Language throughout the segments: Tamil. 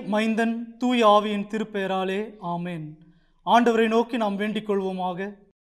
மைந்தன் தூய் ஆவியின் திருப்பெயராலே ஆமென் ஆண்டவரை நோக்கி நாம் வேண்டிக் கொள்வோமாக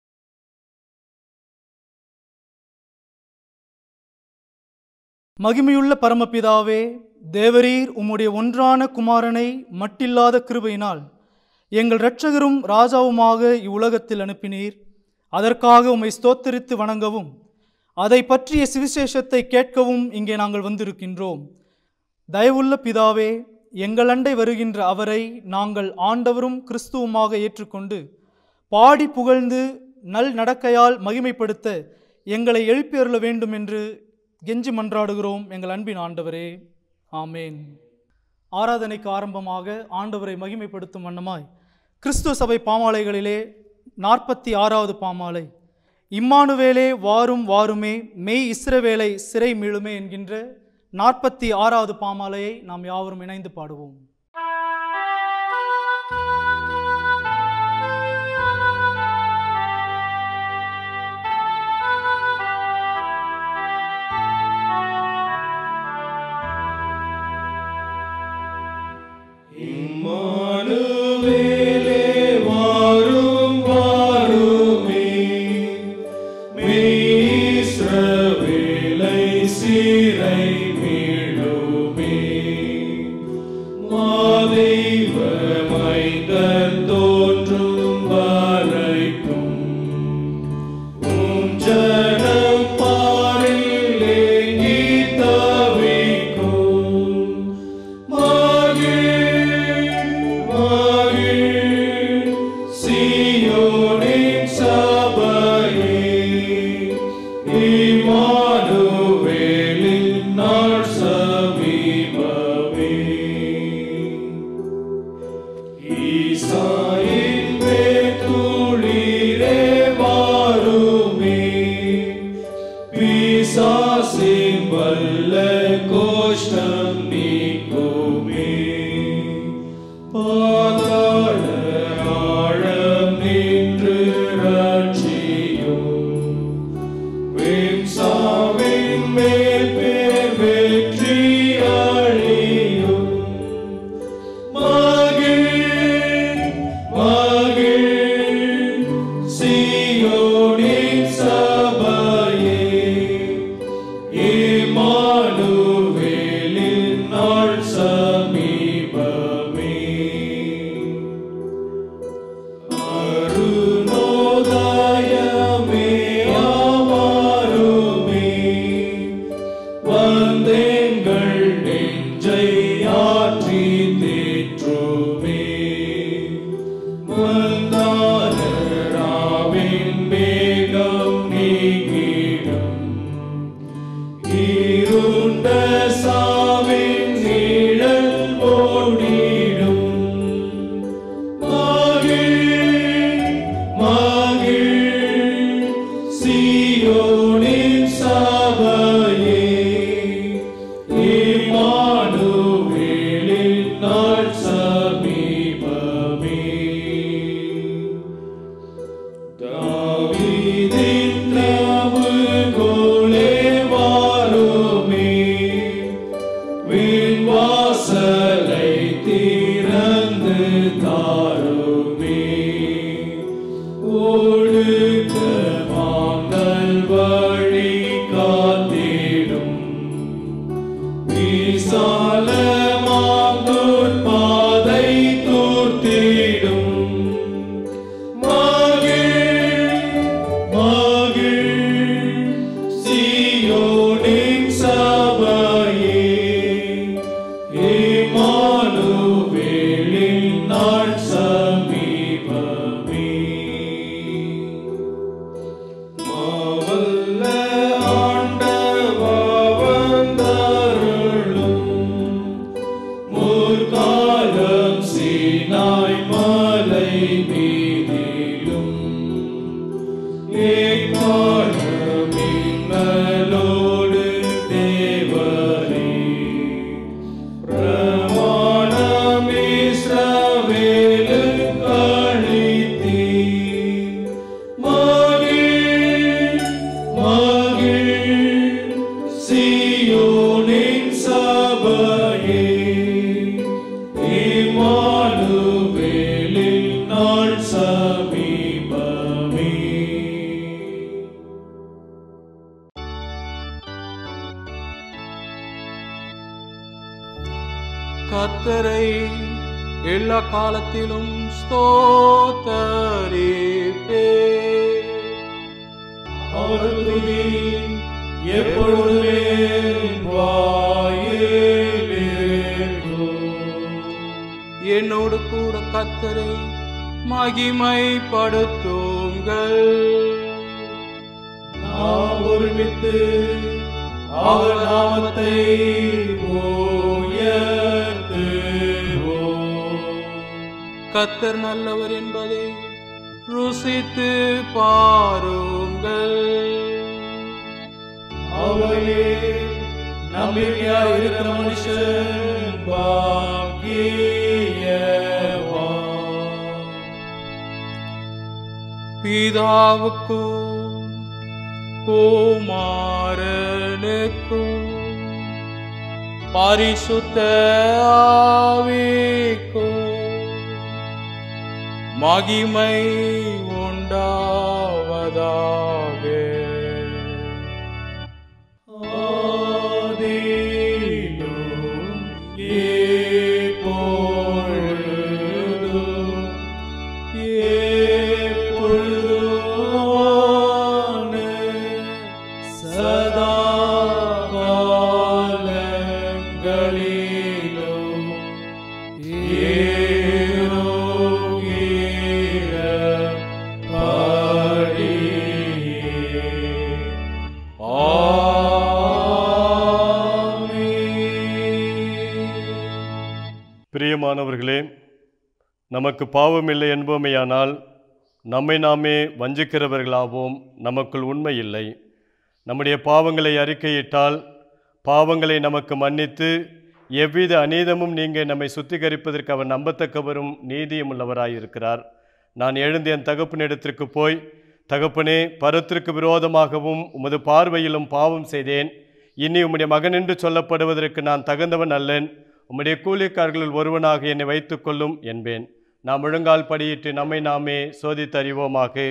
மகிமையுள்ள பரமபிதாவே தேவரீர் உம்முடைய ஒன்றான குமாரனை மட்டில்லாத கிருபையினால் எங்கள் இரட்சகரும் ராஜாவுமாக இவ்வுலகத்தில் அனுப்பினீர் அதற்காக உம்மை ஸ்தோத்தரித்து வணங்கவும் அதை பற்றிய சுவிசேஷத்தை கேட்கவும் இங்கே நாங்கள் வந்திருக்கின்றோம் தயவுள்ள பிதாவே எங்கள் அண்டை வருகின்ற அவரை நாங்கள் ஆண்டவரும் கிறிஸ்துவுமாக ஏற்றுக்கொண்டு பாடி புகழ்ந்து நல் நடக்கையால் மகிமைப்படுத்த எங்களை எழுப்பியருள வேண்டும் என்று கெஞ்சி மன்றாடுகிறோம் எங்கள் அன்பின் ஆண்டவரே ஆமேன் ஆராதனைக்கு ஆரம்பமாக ஆண்டவரை மகிமைப்படுத்தும் வண்ணமாய் கிறிஸ்துவ சபை பாமாலைகளிலே நாற்பத்தி ஆறாவது பாமாலை இம்மானுவேலே வாரும் வாருமே மெய் இஸ்ரவேலை சிறை மீளுமே என்கின்ற நாற்பத்தி ஆறாவது பாமாலையை நாம் யாவரும் இணைந்து பாடுவோம் இம்மானுவேலே வாரும் வாருமே மெய்ஸ்ரவேலை சிறை மீளுமே மாதெய்வ மைந்தன் தோன்றும் வரைக்கும் உம் ஜனம் பாரில் ஏங்கி தவிக்கும் மகிழ் மகிழ் சீயோனின் சபையே இம்மானுவேலின் நாள் சமீபமே ஈசாயின் மேத்துளிரே வாருமே பிசாசின் வல்ல கோஷ்டம் நீக்குமே பாதாள ஆழம் நின்று ரட்சியும் வெம்சாவின் மேல் பேர் வெற்றி அழியும் மகிழ் மகிழ் சீயோனின் சபையே இம்மானுவேலின் நாள் சமீபமே அருணோதயமே அமருமே வந்தெங்கள் நெஞ்சை ஆற்றி தேற்றுமே மந்தாராவின் மேகம் நீங்கிடும் இருண்ட சாவின் நிழல் ஓடிடும் மகிழ் மகிழ் சீயோனின் சபையே இம்மானுவேலின் நாள் சமீபமே தாவீதின் நாவுகோலே வாருமே விண் வாசலை திறந்து தாருமே ஒழுக்க மாங்கள் வழி காத்திடும் விசாலமாந்தோர் பாதை தூர்த்திடும் மகிழ் மகிழ் சீயோனின் சபையே இம்மானுவேலின் நாள் சமீபமே மாவல்ல ஆண்டவா வந்தருளும் முற்காலம் சீனாய் மலை மீதிலும் ஏக்காலம் மின்னலோடு தேவரே பிரமாணம் இஸ்ரவேலுக்கு அளித்தீர். மகிழ், மகிழ், சீயோனின் சபையே காலத்திலும் ஸ்தோத்தரிப்பே அவர் துதி எப்பொழுதுமே வாயில் இருக்கும். என்னோடு கூட கத்தரை மகிமைப்படுத்துங்கள் நாம் ஒருமித்து அவர் நாமத்தை உயர்த்துவோம். கத்தர் நல்லவர் என்பதை ருசித்து பாருங்கள் அவரே நம்பிக்கையா இருக்கிற மனுஷன் பாக்கியவான். பிதாவுக்கும் குமாரனுக்கும் பரிசுத்த ஆவிக்கும் மகிமை உண்டாவதாக ஆதியிலும் இப்பொழுதும் எப்பொழுதுமான சதா காலங்களிலும் பிரியமானவர்களே நமக்கு பாவமில்லை என்போமேயானால் நம்மை நாமே வஞ்சிக்கிறவர்களாவோம் நமக்குள் உண்மை இல்லை நம்முடைய பாவங்களை அறிக்கையிட்டால் பாவங்களை நமக்கு மன்னித்து எவ்வித அநீதமும் நீங்க நம்மை சுத்திகரிப்பதற்கு அவர் நம்பத்தக்கவரும் நீதியும் உள்ளவராயிருக்கிறார் நான் எழுந்து என் தகப்பனிடத்திற்கு போய் தகப்பனே பரத்திற்கு விரோதமாகவும் உமது பார்வையிலும் பாவம் செய்தேன் இனி உம்முடைய மகன் என்று சொல்லப்படுவதற்கு நான் தகுந்தவன் அல்லன் உம்முடைய கூலிக்காரர்களில் ஒருவனாக என்னை வைத்துக்கொள்ளும் என்பேன் நாம் முழங்கால் படியிட்டு நம்மை நாமே சோதித்தறிவோமாக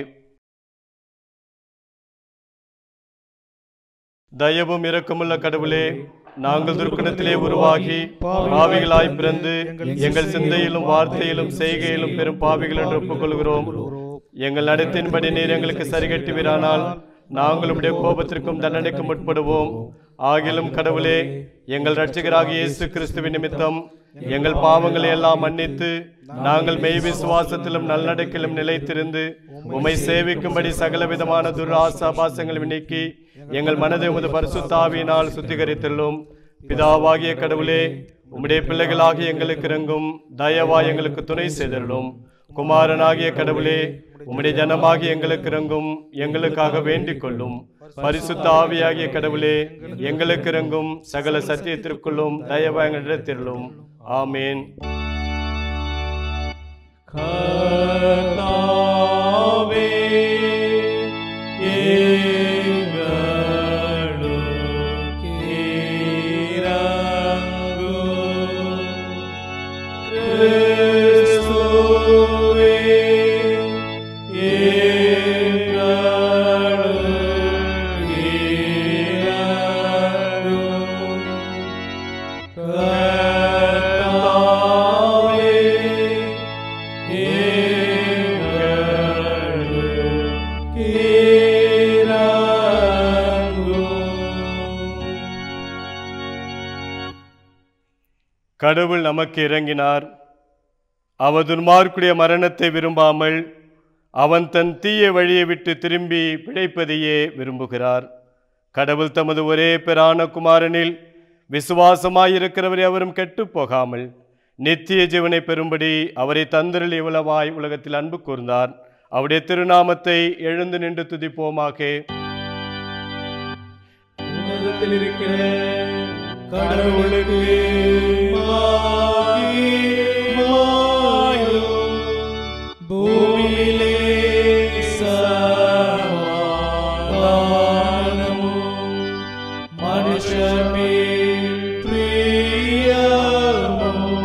தயவும் இரக்கமுள்ள கடவுளே நாங்கள் துர்க்குணத்திலே உருவாகி பாவிகளாய் பிறந்து எங்கள் சிந்தையிலும் வார்த்தையிலும் செய்கையிலும் பெரும் பாவிகள் என்று ஒப்புக்கொள்கிறோம் எங்கள் நடத்தின்படி நீர் எங்களுக்கு சரிகட்டுவீரானால் நாங்கள் உம்முடைய கோபத்திற்கும் தண்டனைக்கும் உட்படுவோம் ஆகிலும் கடவுளே எங்கள் இரட்சகராக இயேசு கிறிஸ்துவின் நிமித்தம் எங்கள் பாவங்களை எல்லாம் மன்னித்து நாங்கள் மெய் விசுவாசத்திலும் நல்லடக்கிலும் நிலைத்திருந்து உம்மை சேவிக்கும்படி சகலவிதமான துராசாபாசங்களை நீக்கி எங்கள் மனதை உமது பரிசுத்தாவியினால் சுத்திகரித்துள்ளோம் பிதாவாகிய கடவுளே உம்முடைய பிள்ளைகளாகிய எங்களுக்கு இறங்கும் தயவாய் எங்களுக்கு துணை செய்தருளும் குமாரனாகிய கடவுளே உம்முடைய ஜனமாகிய எங்களுக்கு இறங்கும் எங்களுக்காக வேண்டிக் கொள்ளும் பரிசுத்த ஆவியாகிய கடவுளே எங்களுக்கு இறங்கும் சகல சத்தியத்திற்குள்ளும் தயவாய் எங்களிடத்திலும் ஆமேன் கர்த்தாவே எங்களுக்கு இரங்கும். கிறிஸ்துவே எங்களுக்கு இரங்கும். கர்த்தாவே எங்களுக்கு இரங்கும். கடவுள் நமக்கு இறங்கினார் அவர் துன்மார்க்குடைய மரணத்தை விரும்பாமல் அவன் தன் தீய வழியை விட்டு திரும்பி பிழைப்பதையே விரும்புகிறார் கடவுள் தமது ஒரே பெறான குமாரனில் விசுவாசமாயிருக்கிறவரை அவரும் கெட்டுப் போகாமல் நித்திய ஜீவனை பெறும்படி அவரை தந்தரில் இவ்வளவாய் உலகத்தில் அன்பு கூர்ந்தார் அவருடைய திருநாமத்தை எழுந்து நின்று துதிப்போமாக உன்னதத்தில் இருக்கிற கடவுளுக்கு மகிமையும் பூமியிலே சமாதானமும் மனுஷர் மேல் பிரியமும்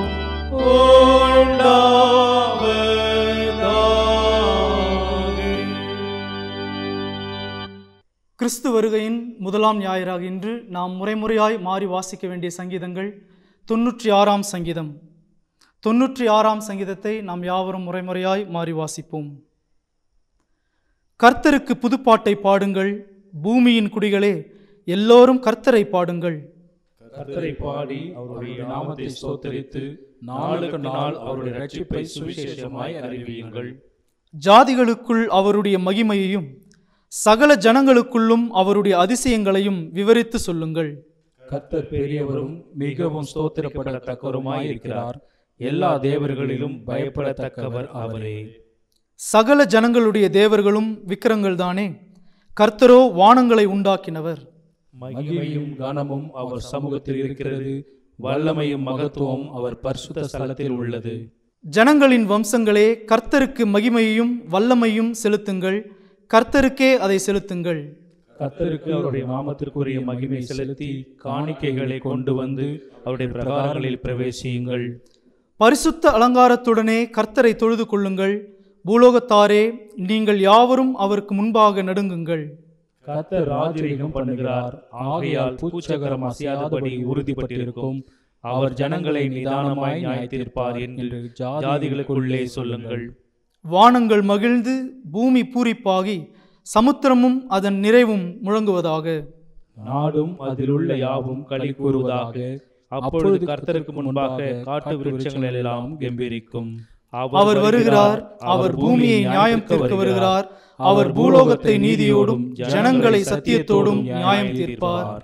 உண்டாவதாக கிறிஸ்து வருகையின் முதலாம் ஞாயிறாக இன்று நாம் முறைமுறையாய் மாறி வாசிக்க வேண்டிய சங்கீதங்கள் தொன்னூற்றி ஆறாம் சங்கீதம் தொன்னூற்றி ஆறாம் சங்கீதத்தை நாம் யாவரும் முறைமுறையாய் மாறி வாசிப்போம் கர்த்தருக்கு புதுப்பாட்டை பாடுங்கள் பூமியின் குடிகளே எல்லோரும் கர்த்தரை பாடுங்கள் கர்த்தரை பாடி அவருடைய நாமத்தை ஸ்தோத்தரித்து நாளுக்கு நாள் அவருடைய ரட்சிப்பை சுவிசேஷமாய் அறிவியுங்கள் ஜாதிகளுக்குள் அவருடைய மகிமையையும் சகல ஜனங்களுக்குள்ளும் அவருடைய அதிசயங்களையும் விவரித்து சொல்லுங்கள் கர்த்தர் பெரியவரும் மிகவும் ஸ்தோத்திரப்படத்தக்கவருமாய் இருக்கிறார் எல்லா தேவர்களிலும் பயப்படத்தக்கவர் அவரே சகல ஜனங்களுடைய தேவர்களும் விக்கிரங்கள்தானே கர்த்தரோ வானங்களை உண்டாக்கினவர் மகிமையும் கனமும் அவர் சமூகத்தில் இருக்கிறது வல்லமையும் மகத்துவம் அவர் பரிசுத்த ஸ்தலத்தில் உள்ளது ஜனங்களின் வம்சங்களே கர்த்தருக்கு மகிமையையும் வல்லமையும் செலுத்துங்கள் கர்த்தருக்கே அதை செலுத்துங்கள் கர்த்தருக்கு அவருடைய நாமத்திற்குரிய மகிமை செலுத்தி காணிக்கைகளை கொண்டு வந்து அவருடைய பிரகாரங்களில் பிரவேசியுங்கள் பரிசுத்த அலங்காரத்துடனே கர்த்தரை தொழுது கொள்ளுங்கள் பூலோகத்தாரே நீங்கள் யாவரும் அவருக்கு முன்பாக நடுங்குங்கள் கர்த்தர் ராஜரீகம் பண்ணுகிறார் ஆகையால் பூச்சகரம் அசையாதபடி உறுதிப்பட்டிருக்கும் அவர் ஜனங்களை நிதானமாய் நியாயத்தீர்ப்பார் என்று ஜாதிகளுக்குள்ளே சொல்லுங்கள் வானங்கள் மகிழ்ந்து பூமி பூரிப்பாகி சமுத்திரமும் அதன் நிறைவும் முழங்குவதாக நாடும் அதிலுள்ள யாவும் களி கூறுவதாக அப்பொழுது கர்த்தருக்கு முன்பாக காட்டு விருட்சங்கள் எல்லாம் கம்பீரிக்கும் அவர் வருகிறார் அவர் பூமியை நியாயம் தீர்க்க வருகிறார் அவர் பூலோகத்தை நீதியோடும் ஜனங்களை சத்தியத்தோடும் நியாயம் தீர்ப்பார்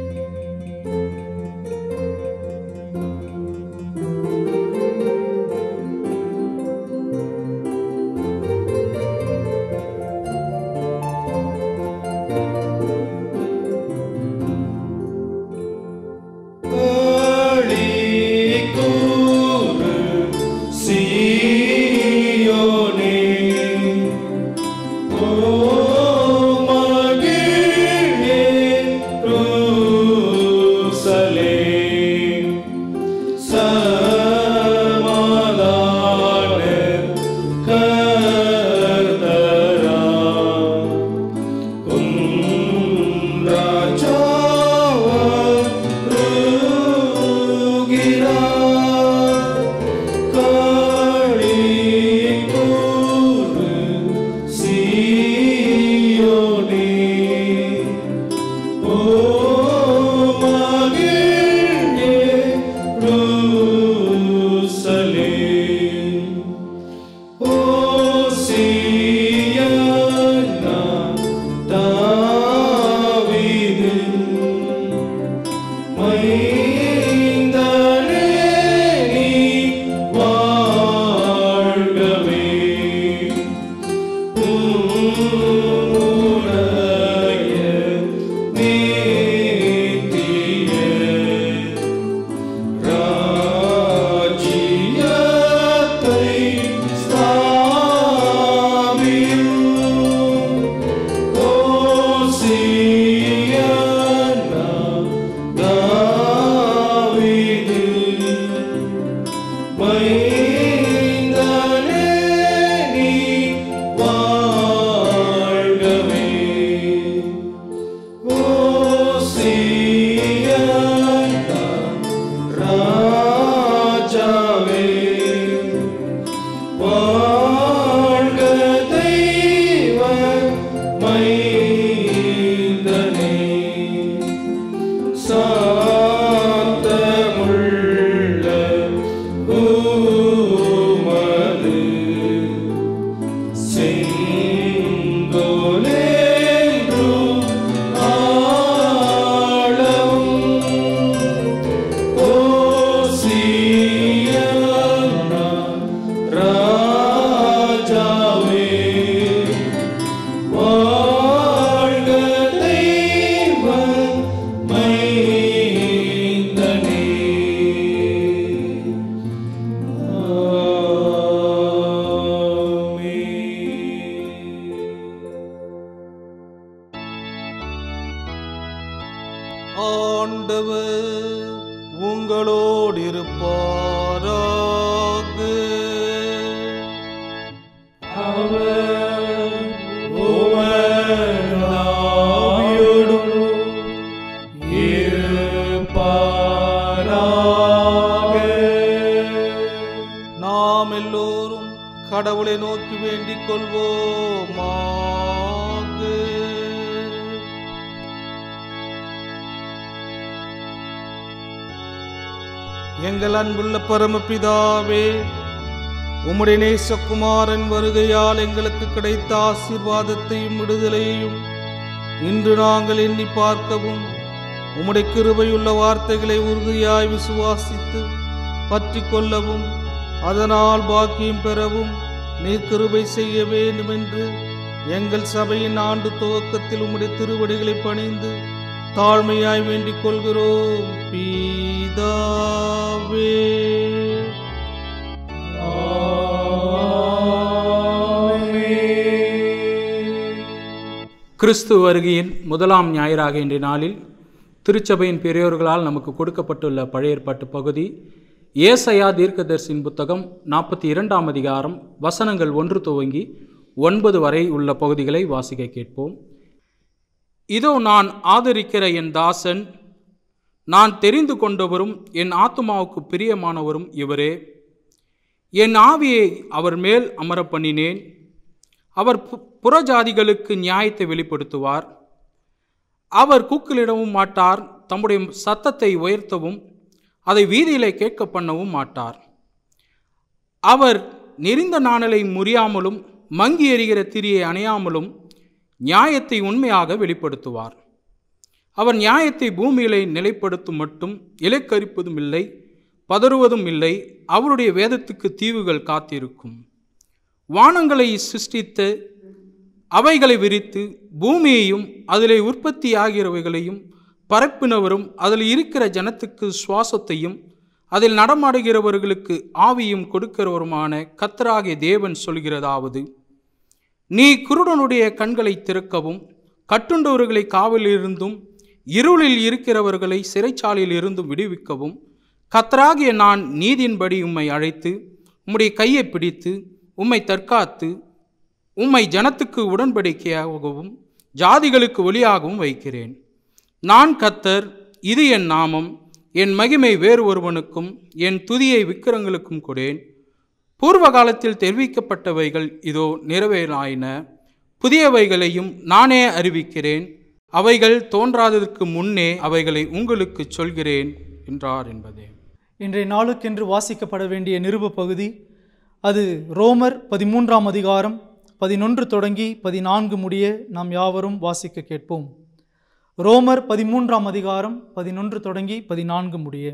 ஆண்டவர் உங்களோடு இருப்பாராக கடவுளை நோக்கி வேண்டிக் கொள்வோமாக எங்கள் அன்புள்ள பரமபிதாவே உம்முடைய நேசகுமாரன் வருகையால் எங்களுக்கு கிடைத்த ஆசீர்வாதத்தையும் விடுதலையையும் இன்று நாங்கள் எண்ணி பார்க்கவும் உம்முடைய கிருபையுள்ள வார்த்தைகளை உறுதியாய் விசுவாசித்து பற்றி கொள்ளவும் அதனால் பாக்கியம் பெறவும் நீர் கிருபை செய்ய வேண்டும் என்று எங்கள் சபையின் ஆண்டு துவக்கத்தில் உம்முடைய திருவடிகளை பணிந்து தாழ்மையாய் வேண்டிக் கொள்கிறோம் பீதாவே கிறிஸ்து வருகையின் முதலாம் ஞாயிறாக இன்றைய நாளில் திருச்சபையின் பெரியோர்களால் நமக்கு கொடுக்கப்பட்டுள்ள பழைய ஏற்பாட்டு பகுதி ஏசையா தீர்க்கதரிசியின் புத்தகம் நாற்பத்தி இரண்டாம் அதிகாரம் வசனங்கள் ஒன்று துவங்கி ஒன்பது வரை உள்ள பகுதிகளை வாசிக்க கேட்போம் இதோ நான் ஆதரிக்கிற என் தாசன் நான் தெரிந்து கொண்டவரும் என் ஆத்துமாவுக்கு பிரியமானவரும் இவரே என் ஆவியை அவர் மேல் அமரப் பண்ணினேன் அவர் பு- புறஜாதிகளுக்கு நியாயத்தை வெளிப்படுத்துவார் அவர் கூக்குலிடவும் மாட்டார் தம்முடைய சத்தத்தை உயர்த்தவும் அதை வீதியிலே கேட்க பண்ணவும் மாட்டார் அவர் நெறிந்த நாணலை முறியாமலும் மங்கி எறிகிற திரியை அணையாமலும் நியாயத்தை உண்மையாக வெளிப்படுத்துவார் அவர் நியாயத்தை பூமியிலே நிலைப்படுத்தும் மட்டும் இலைக்கரிப்பதும் இல்லை பதறுவதும் இல்லை அவருடைய வேதத்துக்கு தீவுகள் காத்திருக்கும் வானங்களை சிருஷ்டித்து அவைகளை விரித்து பூமியையும் அதிலே உற்பத்தியாகிறவைகளையும் பரப்பினவரும் அதில் இருக்கிற ஜனத்துக்கு சுவாசத்தையும் அதில் நடமாடுகிறவர்களுக்கு ஆவியும் கொடுக்கிறவருமான கத்தராகிய தேவன் சொல்கிறதாவது நீ குருடனுடைய கண்களை திறக்கவும் கட்டுண்டவர்களை காவலிருந்தும் இருளில் இருக்கிறவர்களை சிறைச்சாலையில் இருந்தும் விடுவிக்கவும் கத்தராகிய நான் நீதியின்படி உம்மை அழைத்து உம்முடைய கையை பிடித்து உம்மை தற்காத்து உம்மை ஜனத்துக்கு உடன்படிக்கையாகவும் ஜாதிகளுக்கு ஒளியாகவும் வைக்கிறேன் நான் கத்தர் இது என் நாமம் என் மகிமை வேறு ஒருவனுக்கும் என் துதியை விக்கிரங்களுக்கும் கொடேன் பூர்வ காலத்தில் தெரிவிக்கப்பட்டவைகள் இதோ நிறைவேறாயின புதியவைகளையும் நானே அறிவிக்கிறேன் அவைகள் தோன்றாததற்கு முன்னே அவைகளை உங்களுக்கு சொல்கிறேன் என்றார் என்பதே இன்றைய நாளுக்கென்று வாசிக்கப்பட வேண்டிய நிருப பகுதி அது ரோமர் பதிமூன்றாம் அதிகாரம் பதினொன்று தொடங்கி பதினான்கு முடிய நாம் யாவரும் வாசிக்க கேட்போம் ரோமர் பதிமூன்றாம் அதிகாரம் பதினொன்று தொடங்கி பதினான்கு முடிய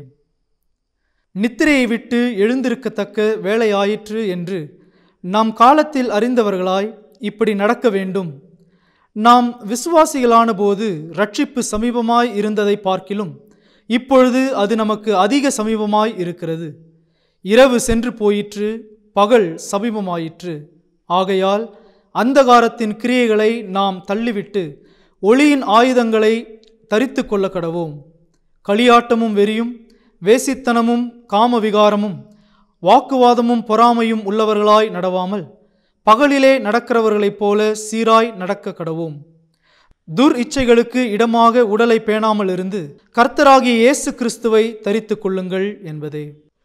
நித்திரையை விட்டு எழுந்திருக்கத்தக்க வேலையாயிற்று என்று நாம் காலத்தில் அறிந்தவர்களாய் இப்படி நடக்க வேண்டும் நாம் விசுவாசிகளான போது ரட்சிப்பு சமீபமாய் இருந்ததை பார்க்கிலும் இப்பொழுது அது நமக்கு அதிக சமீபமாய் இருக்கிறது இரவு சென்று போயிற்று பகல் சமீபமாயிற்று ஆகையால் அந்தகாரத்தின் கிரியைகளை நாம் தள்ளிவிட்டு ஒளியின் ஆயுதங்களை தரித்து கொள்ள கடவோம் களியாட்டமும் வெறியும் வேசித்தனமும் காமவிகாரமும் வாக்குவாதமும் பொறாமையும் உள்ளவர்களாய் நடவாமல் பகலிலே நடக்கிறவர்களைப் போல சீராய் நடக்க கடவோம் துர் இச்சைகளுக்கு இடமாக உடலை பேணாமல் இருந்து கர்த்தராகிய இயேசு கிறிஸ்துவை தரித்துக் கொள்ளுங்கள் என்பதே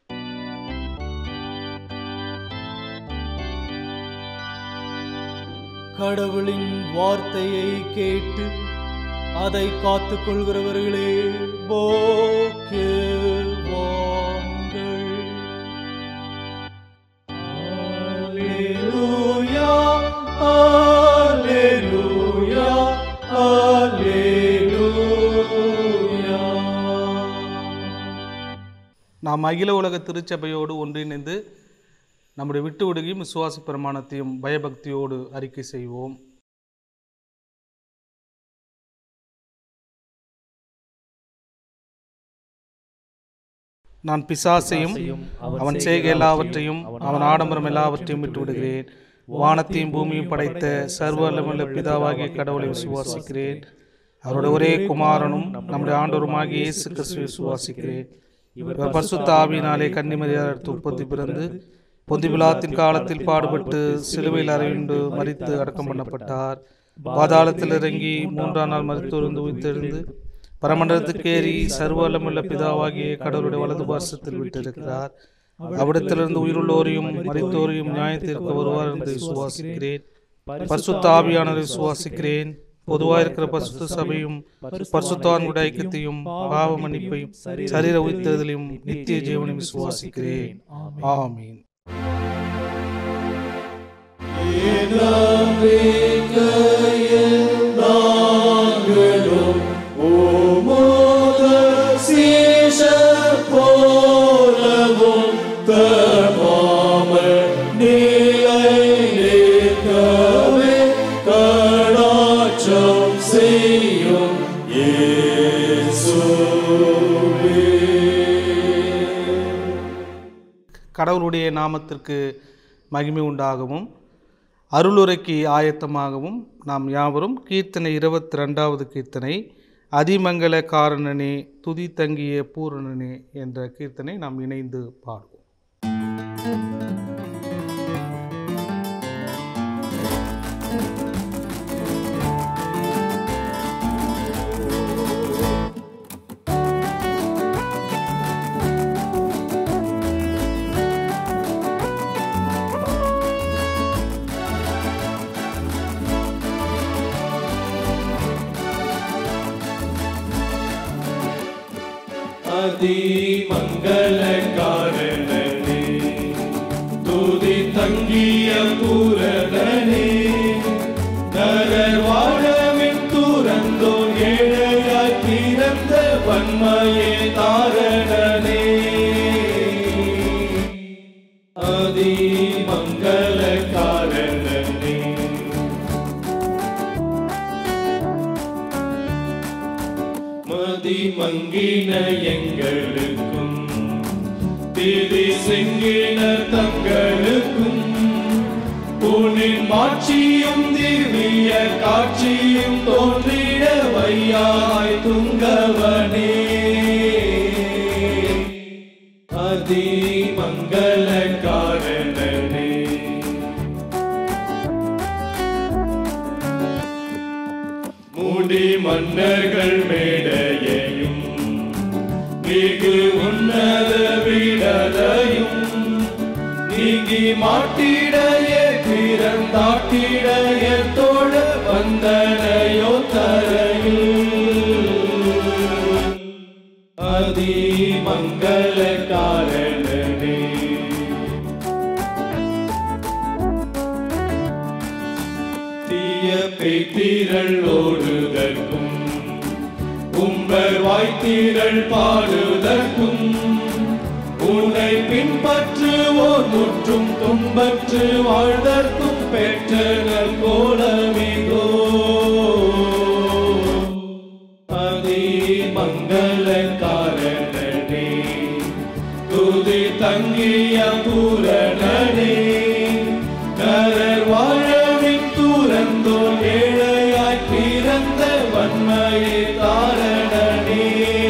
கடவுளின் வார்த்தையை கேட்டு அதை காத்துக் கொள்கிறவர்களே போக்கியவான்கள். அல்லேலூயா, அல்லேலூயா, அல்லேலூயா. நாம் அகில உலக திருச்சபையோடு ஒன்றிணைந்து நம்முடைய விட்டு விடுகையும் விசுவாச பிரமாணத்தையும் பயபக்தியோடு அறிக்கை செய்வோம் நான் பிசாசையும் அவன் செய்கை எல்லாவற்றையும் அவன் ஆடம்பரம் எல்லாவற்றையும் விட்டு விடுகிறேன் வானத்தையும் பூமியும் படைத்த சர்வல்லமுள்ள பிதாவாகிய கடவுளை விசுவாசிக்கிறேன் அவருடைய ஒரே குமாரனும் நம்முடைய ஆண்டவருமாகிய இயேசு கிறிஸ்துவை விசுவாசிக்கிறேன் இவர் பரிசுத்த ஆவியினாலே கன்னிமரியாதற்கு உற்பத்தி பிறந்து பொந்தி பிலாத்தின் காலத்தில் பாடுபட்டு சிலுவையில் அறையுண்டு மரித்து அடக்கம் பண்ணப்பட்டார் பாதாளத்தில் இறங்கி மூன்றாம் நாள் மருத்துவருந்து உயிர்த்தெழுந்து பரமண்டலத்துக்கு ஏறி சர்வ வல்லமுள்ள பிதாவாகிய கடவுளுடைய வலது பார்சத்தில் விட்டிருக்கிறார் அவ்விடத்திலிருந்து உயிருள்ளோரையும் மரித்தோரையும் நியாயத்திற்கு வருவார் என்று விசுவாசிக்கிறேன் பரிசுத்த ஆவியானவரை விசுவாசிக்கிறேன் பொதுவாக இருக்கிற பரிசுத்த சபையும் பரிசுத்தான்குடைய ஐக்கியத்தையும் பாவ மன்னிப்பையும் சரீர உயிர்த்தெழுதலையும் நித்திய ஜீவனையும் விசுவாசிக்கிறேன் ஆமீன் கடவுளுடைய நாமத்திற்கு மகிமை உண்டாகவும் அருளுரைக்கு ஆயத்தமாகவும் நாம் யாவரும் கீர்த்தனை இருபத்தி ரெண்டாவது கீர்த்தனை அதிமங்கல காரணனே துதி தங்கிய பூரணனே என்ற கீர்த்தனை நாம் இணைந்து பாடுவோம் அதிமங்கலக்காரனே துதி தங்கிய பூரணனே நரர் வாழவின் துறந்தோ ஏழையாய் பிறந்த வன்மையே தாரணனே அதிமங்கலக்காரனே மதி மங்கின எங்களுக்கும் திதி செங்கின தங்களுக்கும் உனின் மாட்சியும் திவ்ய காட்சியும் தோன்றிட வையாய் துங்கவனே அதி மங்கள காரணனே முடி மன்னர்கள் மேடையையும் மிகு உன்னத விடலையும் நீங்கி மாட்டிடைய பிறந்தாட்டிடைய தோழ வந்தனையோ தரையில் அதி மங்கள காரணனே தீய பெய்திரள் ஓடுதற்கும் உம்பர் வாய்த்திரள் பாடுதற்கும் உன்னை பின்பற்றுவோர் முற்றும் துன்பற்று வாழ்தற்கும் பெற்றனர் கோலமிகோ அதி மங்கள காரணனே துதி தங்கிய பூரணனே நரர் வாழவின் துறந்தோ ஏழையாய் பிறந்த வன்மையே தாரணனே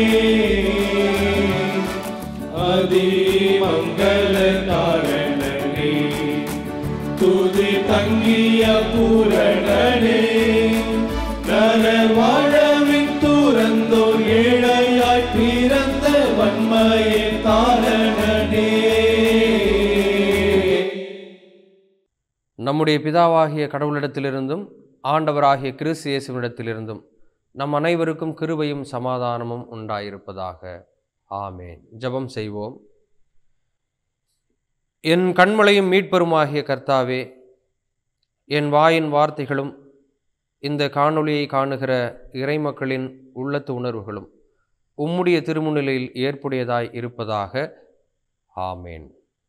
அதி மங்கள காரணனே துதி தங்கிய பூரணனே நரர் வாழவின் துறந்தோர் ஏழையாய் பிறந்த வன்மையே தாரணனே நம்முடைய பிதாவாகிய கடவுளிடத்திலிருந்தும் ஆண்டவராகிய கிறிஸ்து இயேசுவினிடத்திலிருந்தும் நம் அனைவருக்கும் கிருபையும் சமாதானமும் உண்டாயிருப்பதாக ஆமேன் ஜெபம் செய்வோம் என் கண்மலையும் மீட்பெருமாகிய கர்த்தாவே என் வாயின் வார்த்தைகளும் இந்த காணொளியை காணுகிற இறைமக்களின் உள்ளத்து உணர்வுகளும் உம்முடைய திருமுன்னிலையில் ஏற்புடையதாய் இருப்பதாக ஆமேன்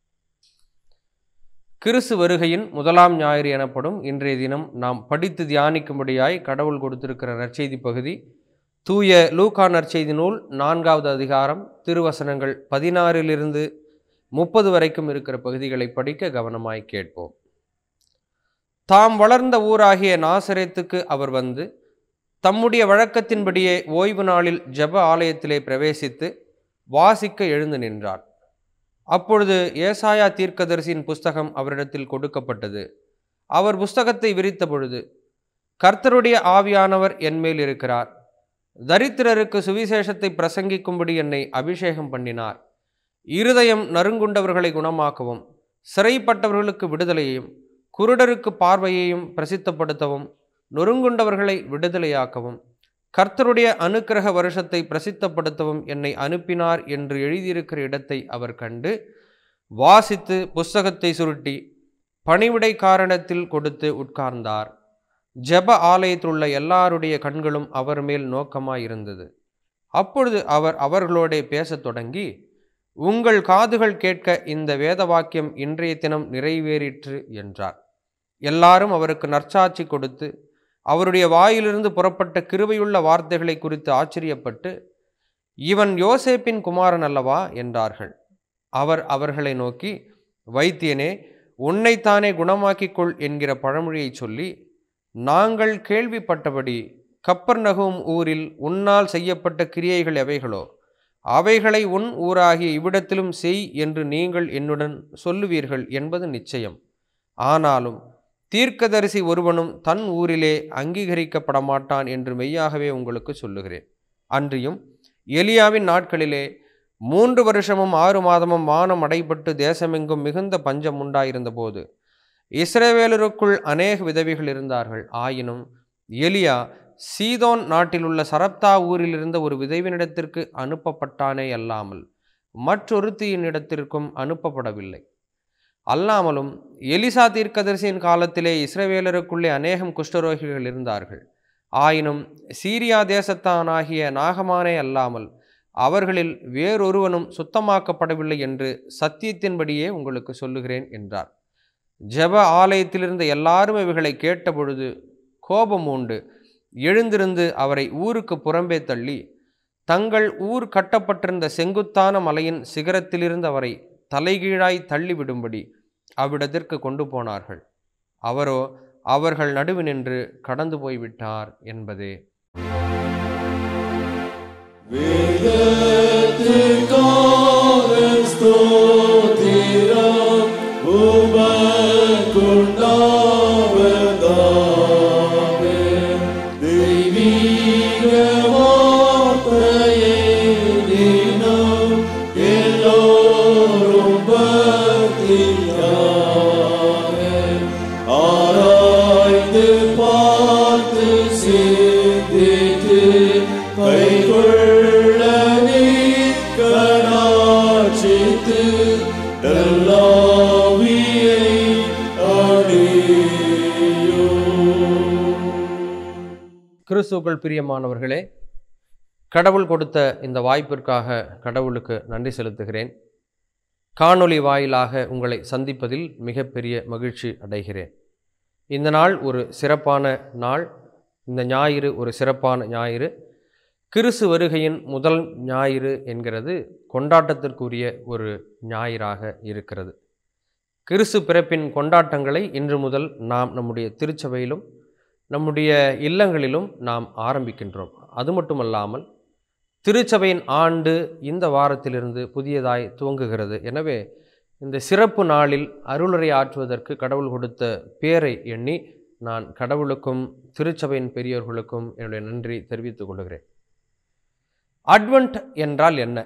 கிறிஸ்து வருகையின் முதலாம் ஞாயிறு எனப்படும் இன்றைய தினம் நாம் படித்து தியானிக்கும்படியாய் கடவுள் கொடுத்திருக்கிற நற்செய்தி பகுதி தூய லூக்கா நற்செய்தி நூல் நான்காவது அதிகாரம் திருவசனங்கள் பதினாறிலிருந்து முப்பது வரைக்கும் இருக்கிற பகுதிகளை படிக்க கவனமாய் கேட்போம் தாம் வளர்ந்த ஊராகிய நாசரேத்துக்கு அவர் வந்து தம்முடைய வழக்கத்தின்படியே ஓய்வு நாளில் ஜெப ஆலயத்திலே பிரவேசித்து வாசிக்க எழுந்து நின்றார் அப்பொழுது ஏசாயா தீர்க்கதரிசியின் புஸ்தகம் அவரிடத்தில் கொடுக்கப்பட்டது அவர் புஸ்தகத்தை விரித்த பொழுது கர்த்தருடைய ஆவியானவர் என்மேல் இருக்கிறார் தரித்திரருக்கு சுவிசேஷத்தை பிரசங்கிக்கும்படி என்னை அபிஷேகம் பண்ணினார் இருதயம் நறுங்குண்டவர்களை குணமாக்கவும் சிறைப்பட்டவர்களுக்கு விடுதலையையும் குருடருக்கு பார்வையையும் பிரசித்தப்படுத்தவும் நொறுங்குண்டவர்களை விடுதலையாக்கவும் கர்த்தருடைய அனுக்கிரக வருஷத்தை பிரசித்தப்படுத்தவும் என்னை அனுப்பினார் என்று எழுதியிருக்கிற இடத்தை அவர் கண்டு வாசித்து புஸ்தகத்தை சுருட்டி பணிவிடை காரணத்தில் கொடுத்து உட்கார்ந்தார் ஜெப ஆலயத்தில் உள்ள எல்லாருடைய கண்களும் அவர் மேல் நோக்கமாயிருந்தது அப்பொழுது அவர் அவர்களோடே பேசத் தொடங்கி உங்கள் காதுகள் கேட்க இந்த வேத வாக்கியம் இன்றைய தினம் நிறைவேறிற்று என்றார் எல்லாரும் அவருக்கு நற்சாட்சி கொடுத்து அவருடைய வாயிலிருந்து புறப்பட்ட கிருபையுள்ள வார்த்தைகளை குறித்து ஆச்சரியப்பட்டு இவன் யோசேப்பின் குமாரன் அல்லவா என்றார்கள் அவர் அவர்களை நோக்கி வைத்தியனே உன்னைத்தானே குணமாக்கிக் கொள் என்கிற பழமொழியைச் சொல்லி நாங்கள் கேள்விப்பட்டபடி கப்பர்நகும் ஊரில் உன்னால் செய்யப்பட்ட கிரியைகள் எவைகளோ அவைகளை உன் ஊராகிய இவ்விடத்திலும் செய் என்று நீங்கள் என்னுடன் சொல்லுவீர்கள் என்பது நிச்சயம் ஆனாலும் தீர்க்கதரிசி ஒருவனும் தன் ஊரிலே அங்கீகரிக்கப்பட மாட்டான் என்று மெய்யாகவே உங்களுக்கு சொல்லுகிறேன் அன்றியும் எலியாவின் நாட்களிலே மூன்று வருஷமும் ஆறு மாதமும் வானம் அடைபட்டு தேசமெங்கும் மிகுந்த பஞ்சம் உண்டாயிருந்தபோது இஸ்ரவேலருக்குள் அநேக விதவிகள் இருந்தார்கள் ஆயினும் எலியா சீதோன் நாட்டில் உள்ள சரப்தா ஊரில் இருந்த ஒரு விதைவினிடத்திற்கு அனுப்பப்பட்டானே அல்லாமல் மற்றொருத்தியின் இடத்திற்கும் அனுப்பப்படவில்லை அல்லாமலும் எலிசா தீர்க்கதரிசியின் காலத்திலே இஸ்ரவேலருக்குள்ளே அநேகம் குஷ்டரோகிகள் இருந்தார்கள் ஆயினும் சீரியா தேசத்தானாகிய நாகமானே அல்லாமல் அவர்களில் வேறொருவனும் சுத்தமாக்கப்படவில்லை என்று சத்தியத்தின்படியே உங்களுக்கு சொல்லுகிறேன் என்றார் ஜெப ஆலயத்திலிருந்த எல்லாரும் இவைகளை கேட்டபொழுது கோபம் உண்டு எழுந்திருந்து அவரை ஊருக்கு புறம்பே தள்ளி தங்கள் ஊர் கட்டப்பட்டிருந்த செங்குத்தான மலையின் சிகரத்திலிருந்து அவரை தலைகீழாய் தள்ளிவிடும்படி அவ்விடத்திற்கு கொண்டு போனார்கள் அவரோ அவர்கள் நடுவினின்று கடந்து போய்விட்டார் என்பதே வேதத்துக்காக ஸ்தோத்திரம் உமக்குண்டாவதாக தெய்வீக வார்த்தையை தினம் எல்லோரும் பக்தியாக ஆராய்ந்து பார்த்து சிந்தித்து கைகொள்ள நீ கடாட்சித்து நல்லாவியை அடையும் கிறிஸ்துக்கள் பிரியமானவர்களே கடவுள் கொடுத்த இந்த வாய்ப்பிற்காக கடவுளுக்கு நன்றி செலுத்துகிறேன் காணொளி வாயிலாக உங்களை சந்திப்பதில் மிகப்பெரிய மகிழ்ச்சி அடைகிறேன் இந்த நாள் ஒரு சிறப்பான நாள் இந்த ஞாயிறு ஒரு சிறப்பான ஞாயிறு கிறிஸ்து வருகையின் முதல் ஞாயிறு என்கிறது கொண்டாட்டத்திற்குரிய ஒரு ஞாயிறாக இருக்கிறது கிறிஸ்து பிறப்பின் கொண்டாட்டங்களை இன்று முதல் நாம் நம்முடைய திருச்சபையிலும் நம்முடைய இல்லங்களிலும் நாம் ஆரம்பிக்கின்றோம் அது மட்டுமல்லாமல் திருச்சபையின் ஆண்டு இந்த வாரத்திலிருந்து புதியதாய் துவங்குகிறது எனவே இந்த சிறப்பு நாளில் அருளுரை ஆற்றுவதற்கு கடவுள் கொடுத்த பேரை எண்ணி நான் கடவுளுக்கும் திருச்சபையின் பெரியோர்களுக்கும் என்னுடைய நன்றி தெரிவித்துக் கொள்கிறேன் அட்வென்ட் என்றால் என்ன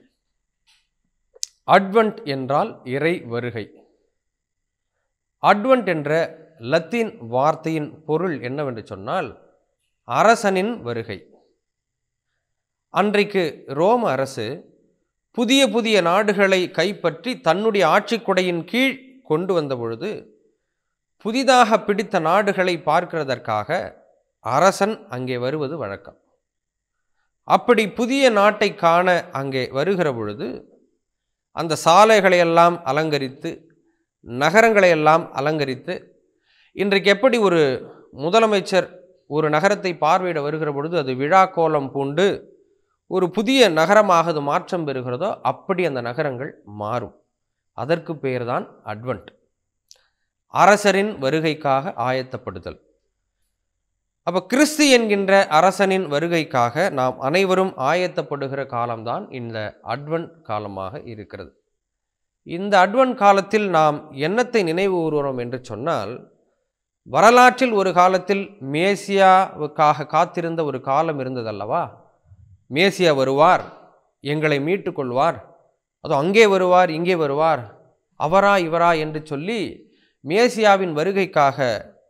அட்வென்ட் என்றால் இறை வருகை அட்வென்ட் என்ற லத்தீன் வார்த்தையின் பொருள் என்னவென்று சொன்னால் அரசனின் வருகை அன்றைக்கு ரோம அரசு புதிய புதிய நாடுகளை கைப்பற்றி தன்னுடைய ஆட்சிக் குடையின் கீழ் கொண்டு வந்த பொழுது புதிதாக பிடித்த நாடுகளை பார்க்கிறதற்காக அரசன் அங்கே வருவது வழக்கம் அப்படி புதிய நாட்டை காண அங்கே வருகிற பொழுது அந்த சாலைகளையெல்லாம் அலங்கரித்து நகரங்களையெல்லாம் அலங்கரித்து இன்றைக்கு எப்படி ஒரு முதலமைச்சர் ஒரு நகரத்தை பார்வையிட வருகிற பொழுது அது விழா கோலம் பூண்டு ஒரு புதிய நகரமாக அது மாற்றம் பெறுகிறதோ அப்படி அந்த நகரங்கள் மாறும் அதற்கு பெயர்தான் அட்வென்ட் அரசரின் வருகைக்காக ஆயத்தப்படுதல் அப்போ கிறிஸ்து என்கின்ற அரசனின் வருகைக்காக நாம் அனைவரும் ஆயத்தப்படுகிற காலம்தான் இந்த அட்வென்ட் காலமாக இருக்கிறது இந்த அட்வென்ட் காலத்தில் நாம் என்னத்தை நினைவு கூறுகிறோம் என்று சொன்னால் வரலாற்றில் ஒரு காலத்தில் மேசியாவுக்காக காத்திருந்த ஒரு காலம் இருந்ததல்லவா மேசியா வருவார் எங்களை மீட்டு கொள்வார் அதோ அங்கே வருவார் இங்கே வருவார் அவரா இவரா என்று சொல்லி மேசியாவின் வருகைக்காக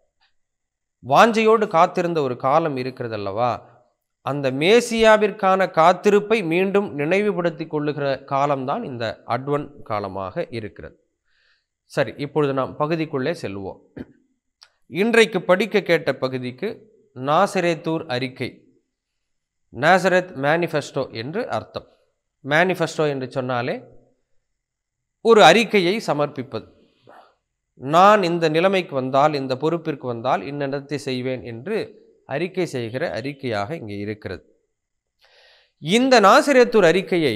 வாஞ்சையோடு காத்திருந்த ஒரு காலம் இருக்கிறது அல்லவா அந்த மேசியாவிற்கான காத்திருப்பை மீண்டும் நினைவுபடுத்தி கொள்ளுகிற காலம்தான் இந்த அட்வன் காலமாக இருக்கிறது சரி இப்பொழுது நாம் பகுதிக்குள்ளே செல்வோம் இன்றைக்கு படிக்க கேட்ட பகுதிக்கு நாசரேத்தூர் அறிக்கை நாசரத் மேனிஃபெஸ்டோ என்று அர்த்தம் மேனிஃபெஸ்டோ என்று சொன்னாலே ஒரு அறிக்கையை சமர்ப்பிப்பது நான் இந்த நிலைமைக்கு வந்தால் இந்த பொறுப்பிற்கு வந்தால் இன்னிடத்தை செய்வேன் என்று அறிக்கை செய்கிற அறிக்கையாக இங்கே இருக்கிறது இந்த நாசிரியத்தூர் அறிக்கையை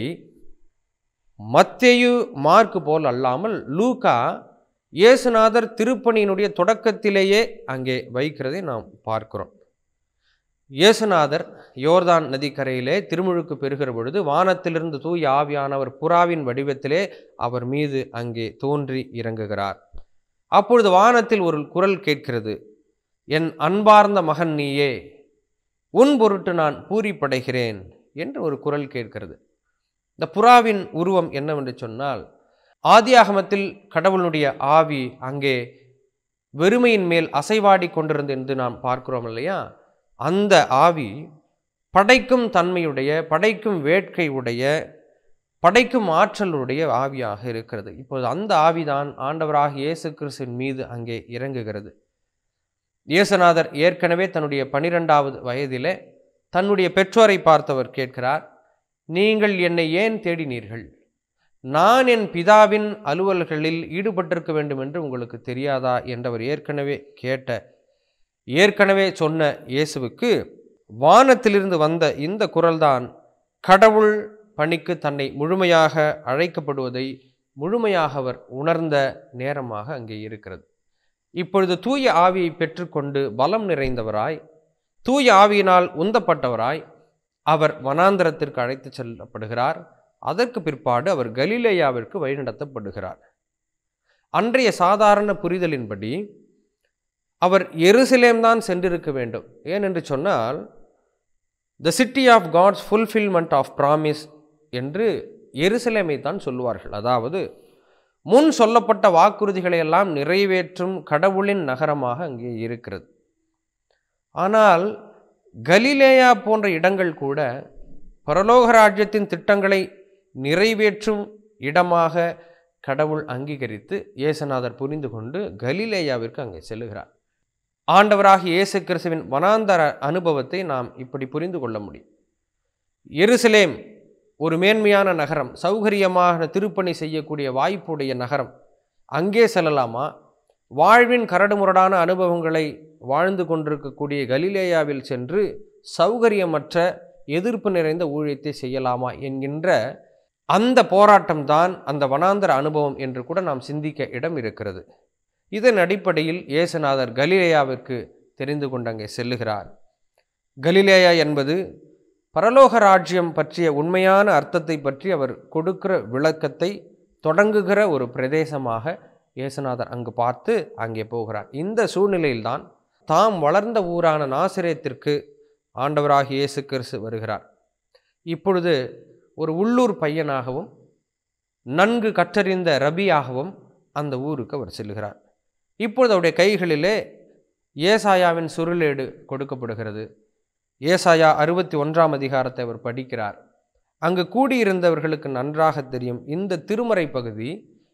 மத்தேயு மார்க்கு போல் அல்லாமல் லூகா இயேசுநாதர் திருப்பணியினுடைய தொடக்கத்திலேயே அங்கே வைக்கிறதை நாம் பார்க்கிறோம் இயேசுநாதர் யோர்தான் நதிக்கரையிலே திருமுழுக்கு பெறுகிற பொழுது வானத்திலிருந்து தூய் ஆவியானவர் புறாவின் வடிவத்திலே அவர் மீது அங்கே தோன்றி இறங்குகிறார் அப்பொழுது வானத்தில் ஒரு குரல் கேட்கிறது என் அன்பார்ந்த மகன் நீயே உன் பொருட்டு நான் பூரிப்படைகிறேன் என்று ஒரு குரல் கேட்கிறது இந்த புறாவின் உருவம் என்னவென்று சொன்னால் ஆதியாகமத்தில் கடவுளுடைய ஆவி அங்கே வெறுமையின் மேல் அசைவாடி கொண்டிருந்தது என்று நாம் பார்க்கிறோம் இல்லையா அந்த ஆவி படைக்கும் தன்மையுடைய படைக்கும் வேட்கை உடைய படைக்கும் ஆற்றலுடைய ஆவியாக இருக்கிறது இப்போது அந்த ஆவிதான் ஆண்டவராக இயேசு கிறிஸ்துவின் மீது அங்கே இறங்குகிறது இயேசுநாதர் ஏற்கனவே தன்னுடைய பனிரெண்டாவது வயதிலே தன்னுடைய பெற்றோரை பார்த்தவர் கேட்கிறார் நீங்கள் என்னை ஏன் தேடினீர்கள் நான் என் பிதாவின் அலுவல்களில் ஈடுபட்டிருக்க வேண்டும் என்று உங்களுக்கு தெரியாதா என்றவர் ஏற்கனவே கேட்ட ஏற்கனவே சொன்ன இயேசுவுக்கு வானத்திலிருந்து வந்த இந்த குரல்தான் கடவுள் பணிக்கு தன்னை முழுமையாக அழைக்கப்படுவதை முழுமையாக அவர் உணர்ந்த நேரமாக அங்கே இருக்கிறது இப்பொழுது தூய ஆவியை பெற்றுக்கொண்டு பலம் நிறைந்தவராய் தூய ஆவியினால் உந்தப்பட்டவராய் அவர் வனாந்தரத்திற்கு அழைத்து செல்லப்படுகிறார் அதற்கு பிற்பாடு அவர் கலிலேயாவிற்கு வழிநடத்தப்படுகிறார் அன்றைய சாதாரண புரிதலின்படி அவர் எருசலேம் தான் சென்றிருக்க வேண்டும் ஏனென்று சொன்னால் the city of God's fulfilment of promise என்று எருசலேமை தான் சொல்லுவார்கள் அதாவது முன் சொல்லப்பட்ட வாக்குறுதிகளை எல்லாம் நிறைவேற்றும் கடவுளின் நகரமாக அங்கே இருக்கிறது ஆனால் கலிலேயா போன்ற இடங்கள் கூட பரலோக ராஜ்யத்தின் திட்டங்களை நிறைவேற்றும் இடமாக கடவுள் அங்கீகரித்து இயேசுநாதர் புரிந்து கொண்டு கலிலேயாவிற்கு அங்கே செல்லுகிறார் ஆண்டவராக இயேசு கிறிஸ்துவின் வனாந்தர அனுபவத்தை நாம் இப்படி புரிந்து கொள்ள முடியும் எருசலேம் ஒரு மேன்மையான நகரம் சௌகரியமாக திருப்பணி செய்யக்கூடிய வாய்ப்புடைய நகரம் அங்கே செல்லலாமா வாழ்வின் கரடுமுரடான அனுபவங்களை வாழ்ந்து கொண்டிருக்கக்கூடிய கலிலேயாவில் சென்று சௌகரியமற்ற எதிர்ப்பு நிறைந்த ஊழியத்தை செய்யலாமா என்கின்ற அந்த போராட்டம்தான் அந்த வனாந்தர அனுபவம் என்று கூட நாம் சிந்திக்க இடம் இருக்கிறது இதன் அடிப்படையில் இயேசுநாதர் கலிலேயாவிற்கு தெரிந்து கொண்டு அங்கே செல்லுகிறார் கலிலேயா என்பது பரலோக ராஜ்யம் பற்றிய உண்மையான அர்த்தத்தை பற்றி அவர் கொடுக்கிற விளக்கத்தை தொடங்குகிற ஒரு பிரதேசமாக இயேசுநாதர் அங்கு பார்த்து அங்கே போகிறார் இந்த சூழ்நிலையில்தான் தாம் வளர்ந்த ஊரான நாசிரியத்திற்கு ஆண்டவராக இயேசு கிறிஸ்து வருகிறார் இப்பொழுது ஒரு உள்ளூர் பையனாகவும் நன்கு கற்றறிந்த ரபியாகவும் அந்த ஊருக்கு அவர் செல்கிறார் இப்பொழுது அவருடைய கைகளிலே ஏசாயாவின் சுருளேடு கொடுக்கப்படுகிறது ஏசாயா அறுபத்தி ஒன்றாம் அதிகாரத்தை அவர் படிக்கிறார் அங்கு கூடியிருந்தவர்களுக்கு நன்றாக தெரியும் இந்த திருமறை பகுதி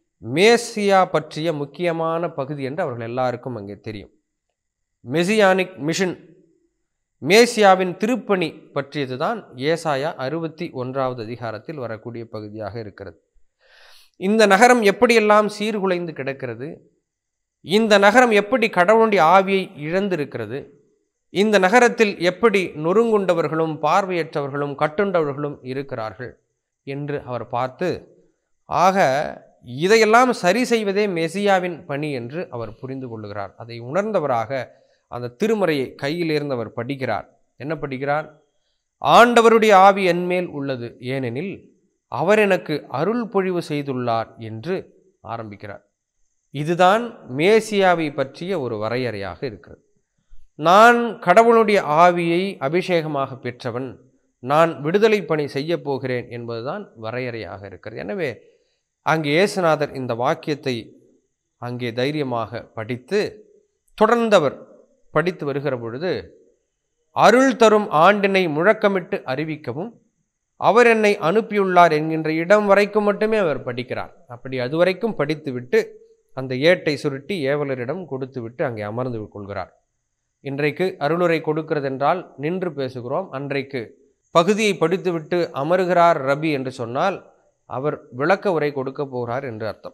மேசியா பற்றிய முக்கியமான பகுதி என்று அவர்கள் எல்லாருக்கும் அங்கே தெரியும் மெசியானிக் மிஷன் மேசியாவின் திருப்பணி பற்றியதுதான் ஏசாயா அறுபத்தி ஒன்றாவது அதிகாரத்தில் வரக்கூடிய பகுதியாக இருக்கிறது இந்த நகரம் எப்படியெல்லாம் சீர்குலைந்து கிடக்கிறது இந்த நகரம் எப்படி கடவுளுடைய ஆவியை இழந்திருக்கிறது இந்த நகரத்தில் எப்படி நொறுங்குண்டவர்களும் பார்வையற்றவர்களும் கட்டுண்டவர்களும் இருக்கிறார்கள் என்று அவர் பார்த்து ஆக இதையெல்லாம் சரி செய்வதே மெசியாவின் பணி என்று அவர் புரிந்து கொள்ளுகிறார் அதை உணர்ந்தவராக அந்த திருமறையை கையில் இருந்தவர் படிக்கிறார் என்ன படிக்கிறார் ஆண்டவருடைய ஆவி என்மேல் உள்ளது ஏனெனில் அவர் எனக்கு அருள் பொழிவு செய்துள்ளார் என்று ஆரம்பிக்கிறார் இதுதான் மேசியாவை பற்றிய ஒரு வரையறையாக இருக்கிறது நான் கடவுளுடைய ஆவியை அபிஷேகமாக பெற்றவன் நான் விடுதலை பணி செய்ய போகிறேன் என்பதுதான் வரையறையாக இருக்கிறது எனவே அங்கே இயேசுநாதர் இந்த வாக்கியத்தை அங்கே தைரியமாக படித்து தொடர்ந்தவர் படித்து வருகிற பொழுது அருள் தரும் ஆண்டினை முழக்கமிட்டு அறிவிக்கவும் அவர் என்னை அனுப்பியுள்ளார் என்கின்ற இடம் வரைக்கும் மட்டுமே அவர் படிக்கிறார் அப்படி அதுவரைக்கும் படித்துவிட்டு அந்த ஏட்டை சுருட்டி ஏவலரிடம் கொடுத்துவிட்டு அங்கே அமர்ந்து கொள்கிறார் இன்றைக்கு அருளுரை கொடுக்கிறதென்றால் நின்று பேசுகிறோம் அன்றைக்கு பகுதியை படித்துவிட்டு அமருகிறார் ரபி என்று சொன்னால் அவர் விளக்க உரை கொடுக்க போகிறார் என்று அர்த்தம்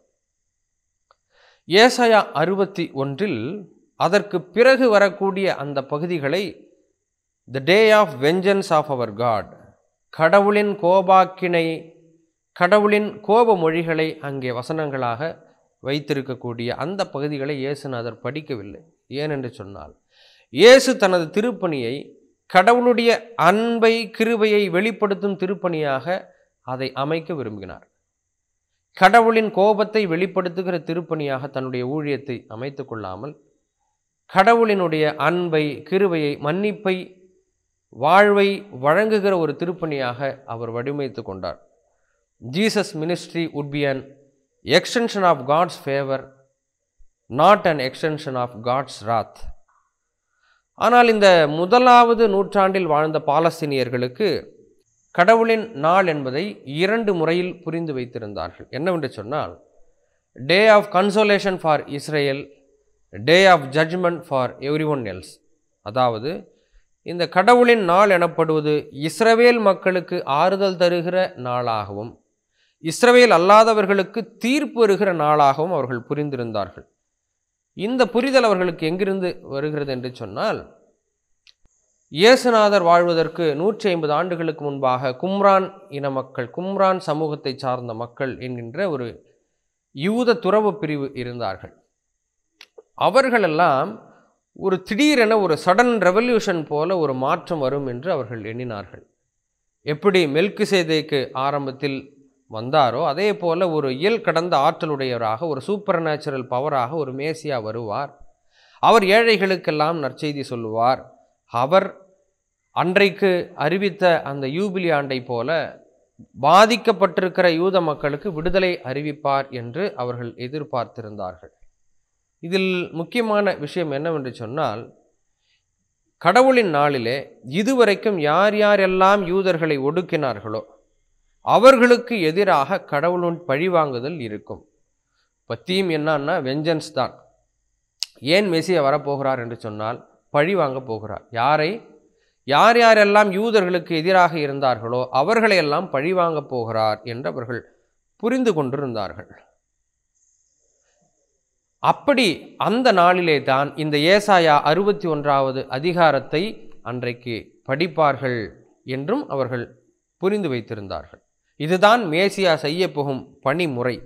ஏசாயா அறுபத்தி ஒன்றில் அதற்கு பிறகு வரக்கூடிய அந்த பகுதிகளை the day of vengeance of our God கடவுளின் கோபாக்கினை கடவுளின் கோப மொழிகளை அங்கே வசனங்களாக வைத்திருக்கக்கூடிய அந்த பகுதிகளை இயேசுநாதர் படிக்கவில்லை ஏனென்று சொன்னால் இயேசு தனது திருப்பணியை கடவுளுடைய அன்பை கிருபையை வெளிப்படுத்தும் திருப்பணியாக அதை அமைக்க விரும்பினார் கடவுளின் கோபத்தை வெளிப்படுத்துகிற திருப்பணியாக தன்னுடைய ஊழியத்தை அமைத்து கொள்ளாமல் கடவுளினுடைய அன்பை கிருபையை மன்னிப்பை வாழ்வை வழங்குகிற ஒரு திருப்பணியாக அவர் வடிவமைத்து கொண்டார் Jesus ministry would be an extension of God's favour not an extension of God's wrath ஆனால் இந்த முதலாவது நூற்றாண்டில் வாழ்ந்த பாலஸ்தீனியர்களுக்கு கடவுளின் நாள் என்பதை இரண்டு முறையில் புரிந்து வைத்திருந்தார்கள் என்னவென்று சொன்னால் day of consolation for Israel day of judgement for everyone else அதாவது இந்த கடவுளின் நாள் எனப்படுவது இஸ்ரவேல் மக்களுக்கு ஆறுதல் தருகிற நாளாகவும் இஸ்ரவேல் அல்லாதவர்களுக்கு தீர்ப்பு வருகிற நாளாகவும் அவர்கள் புரிந்திருந்தார்கள் இந்த புரிதல் அவர்களுக்கு எங்கிருந்து வருகிறது என்று சொன்னால் இயேசுநாதர் வாழ்வதற்கு நூற்றி ஐம்பது ஆண்டுகளுக்கு முன்பாக கும்ரான் இன மக்கள் கும்ரான் சமூகத்தை சார்ந்த மக்கள் என்கின்ற ஒரு யூத துறவு பிரிவு இருந்தார்கள் அவர்களெல்லாம் ஒரு திடீரென ஒரு சடன் ரெவல்யூஷன் போல ஒரு மாற்றம் வரும் என்று அவர்கள் எண்ணினார்கள் எப்படி மெல்கிசேதேக்கு ஆரம்பத்தில் வந்தாரோ அதே போல ஒரு இயல் கடந்த ஆற்றலுடையவராக ஒரு சூப்பர் நேச்சுரல் பவராக ஒரு மேசியா வருவார் அவர் ஏழைகளுக்கெல்லாம் நற்செய்தி சொல்லுவார் அவர் அன்றைக்கு அறிவித்த அந்த யூபிலி ஆண்டை போல பாதிக்கப்பட்டிருக்கிற யூத மக்களுக்கு விடுதலை அறிவிப்பார் என்று அவர்கள் எதிர்பார்த்திருந்தார்கள் இதில் முக்கியமான விஷயம் என்னவென்று சொன்னால் கடவுளின் நாளிலே இதுவரைக்கும் யார் யாரெல்லாம் யூதர்களை ஒடுக்கினார்களோ அவர்களுக்கு எதிராக கடவுளின் பழிவாங்குதல் இருக்கும் இப்போ தீம் என்னன்னா வெஞ்சன்ஸ் தான் ஏன் மெசியா வரப்போகிறார் என்று சொன்னால் பழி வாங்க போகிறார் யாரை யார் யாரெல்லாம் யூதர்களுக்கு எதிராக இருந்தார்களோ அவர்களையெல்லாம் பழி வாங்க போகிறார் என்று அவர்கள் புரிந்து கொண்டிருந்தார்கள் அப்படி அந்த நாளிலே தான் இந்த ஏசாயா அறுபத்தி ஒன்றாவது அதிகாரத்தை அன்றைக்கு படிப்பார்கள் என்றும் அவர்கள் புரிந்து வைத்திருந்தார்கள் இதுதான் மேசியா செய்ய போகும் பணிமுறை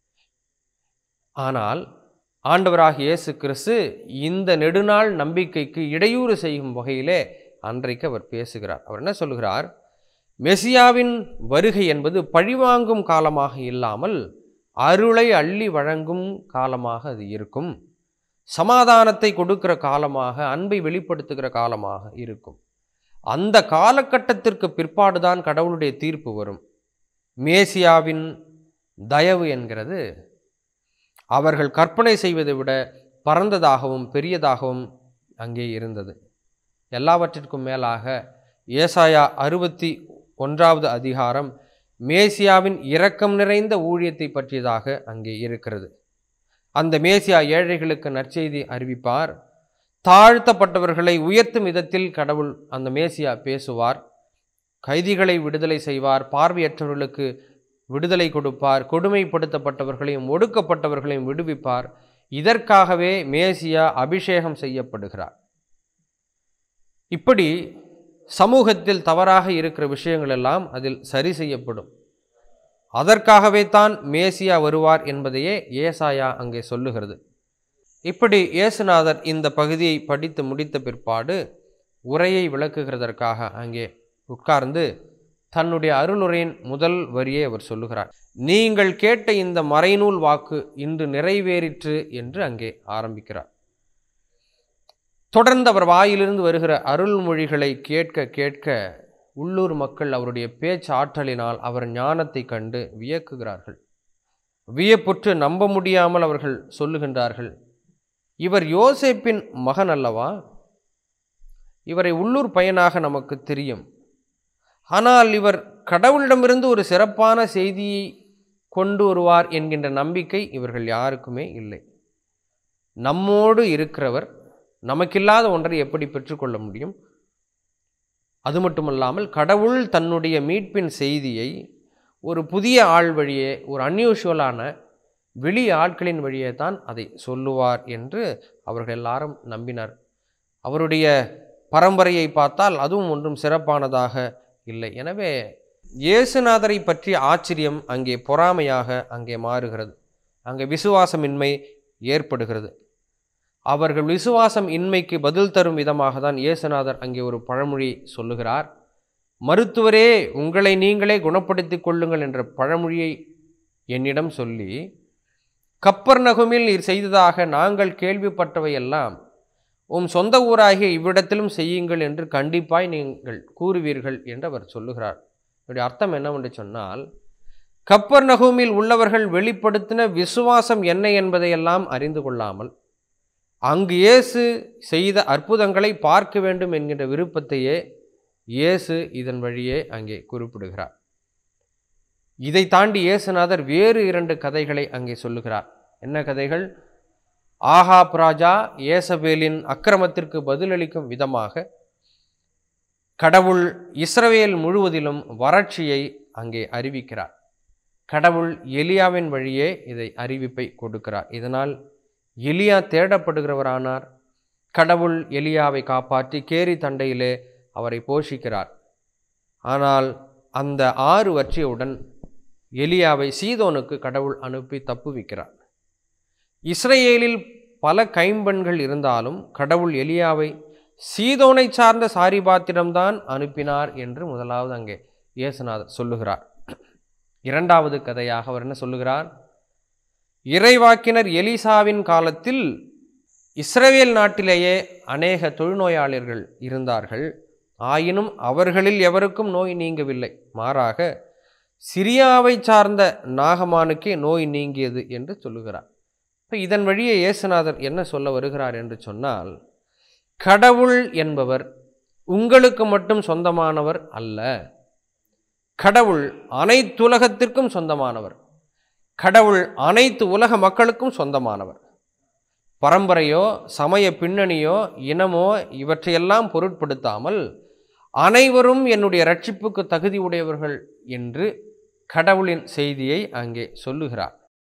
ஆனால் ஆண்டவராக இயேசு கிறிஸ்து இந்த நெடுநாள் நம்பிக்கைக்கு இடையூறு செய்யும் வகையிலே அன்றைக்கு அவர் பேசுகிறார் அவர் என்ன சொல்கிறார் மெசியாவின் வருகை என்பது பழிவாங்கும் காலமாக இல்லாமல் அருளை அள்ளி வழங்கும் காலமாக அது இருக்கும் சமாதானத்தை கொடுக்கிற காலமாக அன்பை வெளிப்படுத்துகிற காலமாக இருக்கும் அந்த காலகட்டத்திற்கு பிற்பாடுதான் கடவுளுடைய தீர்ப்பு வரும் மேசியாவின் தயவு என்கிறது அவர்கள் கற்பனை செய்வதை விட பரந்ததாகவும் பெரியதாகவும் அங்கே இருந்தது எல்லாவற்றிற்கும் மேலாக ஏசாயா அறுபத்தி ஒன்றாவது அதிகாரம் மேசியாவின் இரக்கம் நிறைந்த ஊழியத்தை பற்றியதாக அங்கே இருக்கிறது அந்த மேசியா ஏழைகளுக்கு நற்செய்தி அறிவிப்பார் தாழ்த்தப்பட்டவர்களை உயர்த்தும் விதத்தில் கடவுள் அந்த மேசியா பேசுவார் கைதிகளை விடுதலை செய்வார் பார்வையற்றவர்களுக்கு விடுதலை கொடுப்பார் கொடுமைப்படுத்தப்பட்டவர்களையும் ஒடுக்கப்பட்டவர்களையும் விடுவிப்பார் இதற்காகவே மேசியா அபிஷேகம் செய்யப்படுகிறார் இப்படி சமூகத்தில் தவறாக இருக்கிற விஷயங்கள் எல்லாம் அதில் சரி செய்யப்படும் அதற்காகவே தான் மேசியா வருவார் என்பதையே ஏசாயா அங்கே சொல்லுகிறது இப்படி இயேசுநாதர் இந்த பகுதியை படித்து முடித்த பிற்பாடு உரையை விளக்குகிறதற்காக அங்கே உட்கார்ந்து தன்னுடைய அருளுரையின் முதல் வரியை அவர் சொல்லுகிறார் நீங்கள் கேட்ட இந்த மறைநூல் வாக்கு இன்று நிறைவேறிற்று என்று அங்கே ஆரம்பிக்கிறார் தொடர்ந்து அவர் வாயிலிருந்து வருகிற அருள்மொழிகளை கேட்க கேட்க உள்ளூர் மக்கள் அவருடைய பேச்சு ஆற்றலினால் அவர் ஞானத்தை கண்டு வியக்குகிறார்கள் வியப்புற்று நம்ப முடியாமல் அவர்கள் சொல்லுகின்றார்கள் இவர் யோசேப்பின் மகன் அல்லவா இவரை உள்ளூர் பையனாக நமக்கு தெரியும் ஆனால் இவர் கடவுளிடமிருந்து ஒரு சிறப்பான செய்தியை கொண்டு வருவார் என்கின்ற நம்பிக்கை இவர்கள் யாருக்குமே இல்லை நம்மோடு இருக்கிறவர் நமக்கில்லாத ஒன்றை எப்படி பெற்றுக்கொள்ள முடியும் அது மட்டுமல்லாமல் கடவுள் தன்னுடைய மீட்பின் செய்தியை ஒரு புதிய ஆள் வழியே ஒரு அன்யூஷுவலான வெளி ஆட்களின் வழியே தான் அதை சொல்லுவார் என்று அவர்கள் எல்லாரும் நம்பினார் அவருடைய பரம்பரையை பார்த்தால் அதுவும் ஒன்றும் சிறப்பானதாக இல்லை எனவே இயேசுநாதரை பற்றிய ஆச்சரியம் அங்கே பொறாமையாக அங்கே மாறுகிறது அங்கே விசுவாசமின்மை ஏற்படுகிறது அவர்கள் விசுவாசம் இன்மைக்கு பதில் தரும் விதமாக தான் இயேசுநாதர் அங்கே ஒரு பழமொழி சொல்லுகிறார் மருத்துவரே உங்களை நீங்களே குணப்படுத்திக் கொள்ளுங்கள் என்ற பழமொழியை என்னிடம் சொல்லி கப்பர் நகுமில் நீர் செய்ததாக நாங்கள் கேள்விப்பட்டவையெல்லாம் உம் சொந்த ஊராகிய இவ்விடத்திலும் செய்யுங்கள் என்று கண்டிப்பாய் நீங்கள் கூறுவீர்கள் என்று அவர் சொல்லுகிறார் இதனுடைய அர்த்தம் என்னவென்று சொன்னால் கப்பர் நகுமில் உள்ளவர்கள் வெளிப்படுத்தின விசுவாசம் என்ன என்பதையெல்லாம் அறிந்து கொள்ளாமல் அங்கு இயேசு செய்த அற்புதங்களை பார்க்க வேண்டும் என்கின்ற விருப்பத்தையே இயேசு இதன் வழியே அங்கே குறிப்பிடுகிறார் இதை தாண்டி இயேசுநாதர் வேறு இரண்டு கதைகளை அங்கே சொல்லுகிறார் என்ன கதைகள் ஆகாப் ராஜா ஏசபேலின் அக்கிரமத்திற்கு பதிலளிக்கும் விதமாக கடவுள் இஸ்ரவேல் முழுவதிலும் வறட்சியை அங்கே அறிவிக்கிறார் கடவுள் எலியாவின் வழியே இதை அறிவிப்பை கொடுக்கிறார் இதனால் எலியா தேடப்படுகிறவரானார் கடவுள் எலியாவை காப்பாற்றி கேரி தண்டையிலே அவரை போஷிக்கிறார் ஆனால் அந்த ஆறு வற்றியவுடன் எலியாவை சீதோனுக்கு கடவுள் அனுப்பி தப்புவிக்கிறார் இஸ்ரேலில் பல கைம்பெண்கள் இருந்தாலும் கடவுள் எலியாவை சீதோனை சார்ந்த சாரிபாத்திரம்தான் அனுப்பினார் என்று முதலாவது அங்கே இயேசுநாதர் சொல்லுகிறார் இரண்டாவது கதையாக அவர் என்ன சொல்லுகிறார் இறைவாக்கினர் எலிசாவின் காலத்தில் இஸ்ரவேல் நாட்டிலேயே அநேக தொழுநோயாளர்கள் இருந்தார்கள் ஆயினும் அவர்களில் எவருக்கும் நோய் நீங்கவில்லை மாறாக சிரியாவை சார்ந்த நாகமானுக்கே நோய் நீங்கியது என்று சொல்லுகிறார் இப்போ இதன் வழியே இயேசுநாதர் என்ன சொல்ல வருகிறார் என்று சொன்னால் கடவுள் என்பவர் உங்களுக்கு மட்டும் சொந்தமானவர் அல்ல கடவுள் அனைத்துலகத்திற்கும் சொந்தமானவர் கடவுள் அனைத்து உலக மக்களுக்கும் சொந்தமானவர் பரம்பரையோ சமய பின்னணியோ இனமோ இவற்றையெல்லாம் பொருட்படுத்தாமல் அனைவரும் என்னுடைய ரட்சிப்புக்கு தகுதி உடையவர்கள் என்று கடவுளின் செய்தியை அங்கே சொல்லுகிறார்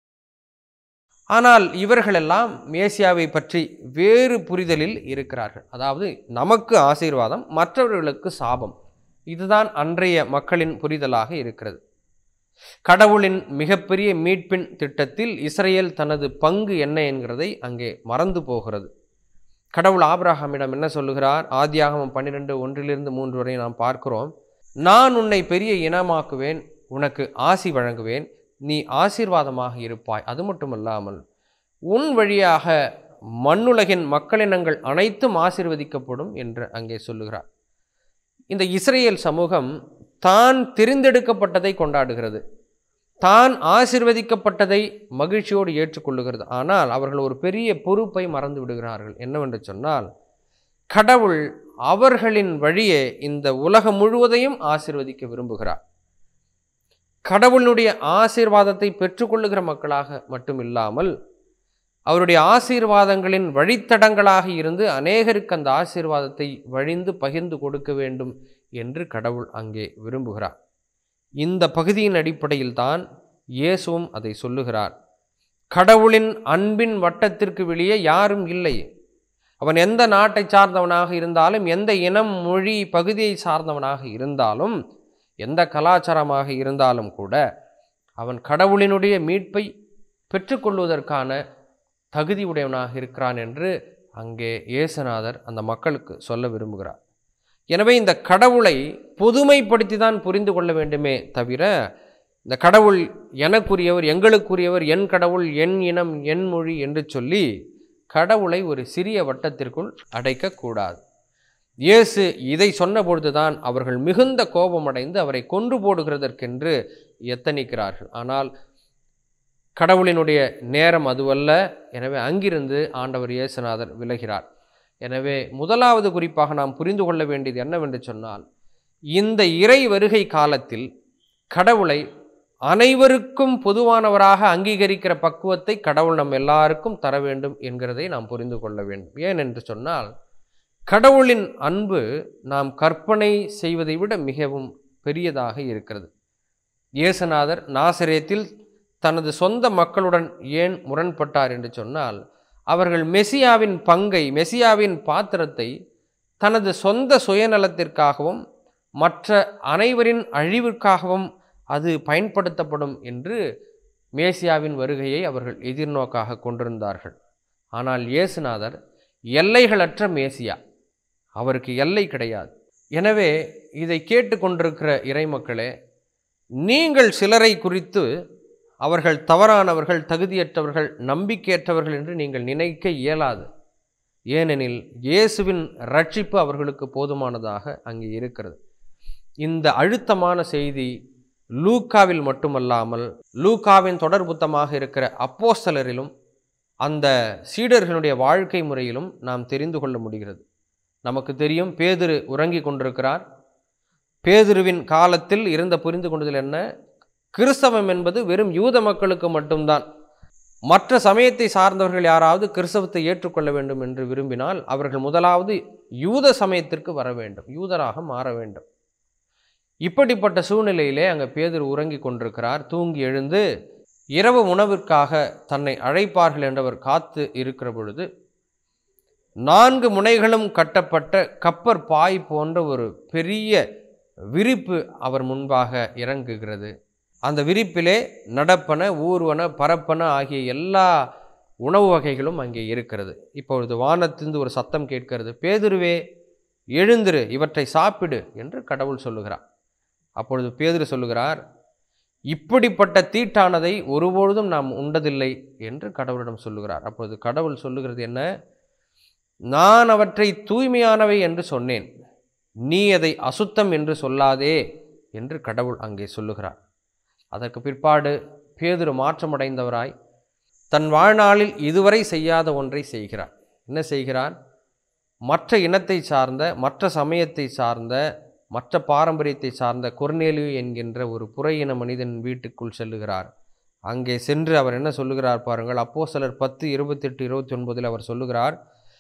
ஆனால் இவர்களெல்லாம் மேசியாவை பற்றி வேறு புரிதலில் இருக்கிறார்கள் அதாவது நமக்கு ஆசீர்வாதம் மற்றவர்களுக்கு சாபம் இதுதான் அன்றைய மக்களின் புரிதலாக இருக்கிறது கடவுளின் மிகப்பெரிய மீட்பின் திட்டத்தில் இஸ்ரேல் தனது பங்கு என்ன என்கிறதை அங்கே மறந்து போகிறது கடவுள் ஆபிரகாமிடம் என்ன சொல்லுகிறார் ஆதியாகமம் பன்னிரெண்டு ஒன்றிலிருந்து மூன்று வரை நாம் பார்க்கிறோம் நான் உன்னை பெரிய இனமாக்குவேன் உனக்கு ஆசி வழங்குவேன் நீ ஆசீர்வாதமாக இருப்பாய் அது மட்டுமல்லாமல் உன் வழியாக மண்ணுலகின் மக்களினங்கள் அனைத்தும் ஆசீர்வதிக்கப்படும் என்று அங்கே சொல்லுகிறார் இந்த இஸ்ரேல் சமூகம் தான் தெரிந்தெடுக்கப்பட்டதை கொண்டாடுகிறது தான் ஆசிர்வதிக்கப்பட்டதை மகிழ்ச்சியோடு ஏற்றுக்கொள்ளுகிறது ஆனால் அவர்கள் ஒரு பெரிய பொறுப்பை மறந்து விடுகிறார்கள் என்னவென்று சொன்னால் கடவுள் அவர்களின் வழியே இந்த உலகம் முழுவதையும் ஆசிர்வதிக்க விரும்புகிறார் கடவுளுடைய ஆசீர்வாதத்தை பெற்றுக்கொள்ளுகிற மக்களாக மட்டுமில்லாமல் அவருடைய ஆசீர்வாதங்களின் வழித்தடங்களாக இருந்து அநேகருக்கு அந்த ஆசீர்வாதத்தை வழிந்து பகிர்ந்து கொடுக்க வேண்டும் என்று கடவுள் அங்கே விரும்புகிறார் இந்த பகுதியின் அடிப்படையில் தான் இயேசுவும் அதை சொல்லுகிறார் கடவுளின் அன்பின் வட்டத்திற்கு வெளியே யாரும் இல்லை அவன் எந்த நாட்டை சார்ந்தவனாக இருந்தாலும் எந்த இனம் மொழி பகுதியை சார்ந்தவனாக இருந்தாலும் எந்த கலாச்சாரமாக இருந்தாலும் கூட அவன் கடவுளினுடைய மீட்பை பெற்றுக்கொள்வதற்கான தகுதி உடையவனாக இருக்கிறான் என்று அங்கே இயேசுநாதர் அந்த மக்களுக்கு சொல்ல விரும்புகிறார் எனவே இந்த கடவுளை பொதுமைப்படுத்தி தான் புரிந்து கொள்ள வேண்டுமே தவிர இந்த கடவுள் எனக்குரியவர் எங்களுக்குரியவர் என் கடவுள் என் இனம் என் மொழி என்று சொல்லி கடவுளை ஒரு சிறிய வட்டத்திற்குள் அடைக்கக்கூடாது இயேசு இதை சொன்னபொழுதுதான் அவர்கள் மிகுந்த கோபமடைந்து அவரை கொன்று போடுகிறதற்கென்று எத்தனிக்கிறார்கள் ஆனால் கடவுளினுடைய நேரம் அதுவல்ல எனவே அங்கிருந்து ஆண்டவர் இயேசுநாதர் விலகிறார் எனவே முதலாவது குறிப்பாக நாம் புரிந்து கொள்ள வேண்டியது என்னவென்று சொன்னால் இந்த இறை வருகை காலத்தில் கடவுளை அனைவருக்கும் பொதுவானவராக அங்கீகரிக்கிற பக்குவத்தை கடவுள் நம் எல்லாருக்கும் தர வேண்டும் என்கிறதை நாம் புரிந்து கொள்ள வேண்டும் ஏன் என்று சொன்னால் கடவுளின் அன்பு நாம் கற்பனை செய்வதை விட மிகவும் பெரியதாக இருக்கிறது இயேசுநாதர் நாசரேத்தில் தனது சொந்த மக்களுடன் ஏன் முரண்பட்டார் என்று சொன்னால் அவர்கள் மெசியாவின் பங்கை மெசியாவின் பாத்திரத்தை தனது சொந்த சுயநலத்திற்காகவும் மற்ற அனைவரின் அழிவிற்காகவும் அது பயன்படுத்தப்படும் என்று மேசியாவின் வருகையை அவர்கள் எதிர்நோக்காக கொண்டிருந்தார்கள் ஆனால் இயேசுநாதர் எல்லைகளற்ற மேசியா அவருக்கு எல்லை கிடையாது எனவே இதை கேட்டுக்கொண்டிருக்கிற இறைமக்களே நீங்கள் சிலரை குறித்து அவர்கள் தவறானவர்கள் தகுதியற்றவர்கள் நம்பிக்கையற்றவர்கள் என்று நீங்கள் நினைக்க இயலாது ஏனெனில் இயேசுவின் ரட்சிப்பு அவர்களுக்கு போதுமானதாக அங்கே இருக்கிறது இந்த அழுத்தமான செய்தி லூக்காவில் மட்டுமல்லாமல் லூக்காவின் தொடர் புத்தமாக இருக்கிற அப்போஸ்தலரிலும் அந்த சீடர்களுடைய வாழ்க்கை முறையிலும் நாம் தெரிந்து கொள்ள முடிகிறது நமக்கு தெரியும் பேதுரு உறங்கிக் கொண்டிருக்கிறார் பேதுருவின் காலத்தில் இருந்த புரிந்து கொண்டதில் என்ன கிறிஸ்தவம் என்பது வெறும் யூத மக்களுக்கு மட்டும்தான் மற்ற சமயத்தை சார்ந்தவர்கள் யாராவது கிறிஸ்தவத்தை ஏற்றுக்கொள்ள வேண்டும் என்று விரும்பினால் அவர்கள் முதலாவது யூத சமயத்திற்கு வர வேண்டும் யூதராக மாற வேண்டும் இப்படிப்பட்ட சூழ்நிலையிலே அங்கே பேதர் உறங்கிக் கொண்டிருக்கிறார் தூங்கி எழுந்து இரவு உணவிற்காக தன்னை அழைப்பார்கள் என்றவர் காத்து இருக்கிற பொழுது நான்கு முனைகளும் கட்டப்பட்ட கப்பர் பாய் போன்ற ஒரு பெரிய விரிப்பு அவர் முன்பாக இறங்குகிறது அந்த விரிப்பிலே நடப்பன ஊர்வன பரப்பன ஆகிய எல்லா உணவு வகைகளும் அங்கே இருக்கிறது இப்பொழுது வானத்திலிருந்து ஒரு சத்தம் கேட்கிறது பேதுருவே எழுந்திரு இவற்றை சாப்பிடு என்று கடவுள் சொல்லுகிறார் அப்பொழுது பேதுரு சொல்லுகிறார் இப்படிப்பட்ட தீட்டானதை ஒருபொழுதும் நாம் உண்டதில்லை என்று கடவுளிடம் சொல்லுகிறார் அப்பொழுது கடவுள் சொல்லுகிறது என்ன நான் அவற்றை தூய்மையானவை என்று சொன்னேன் நீ அதை அசுத்தம் என்று சொல்லாதே என்று கடவுள் அங்கே சொல்லுகிறார் அதற்கு பிற்பாடு பேதுரு மாற்றமடைந்தவராய் தன் வாழ்நாளில் இதுவரை செய்யாத ஒன்றை செய்கிறார் என்ன செய்கிறார் மற்ற இனத்தை சார்ந்த மற்ற சமயத்தை சார்ந்த மற்ற பாரம்பரியத்தை சார்ந்த கொர்நேலியு என்கின்ற ஒரு புற இன மனிதன் வீட்டுக்குள் செல்லுகிறார் அங்கே சென்று அவர் என்ன சொல்லுகிறார் பாருங்கள் அப்போ சிலர் பத்து இருபத்தெட்டு இருபத்தி ஒன்பதில் அவர் சொல்லுகிறார்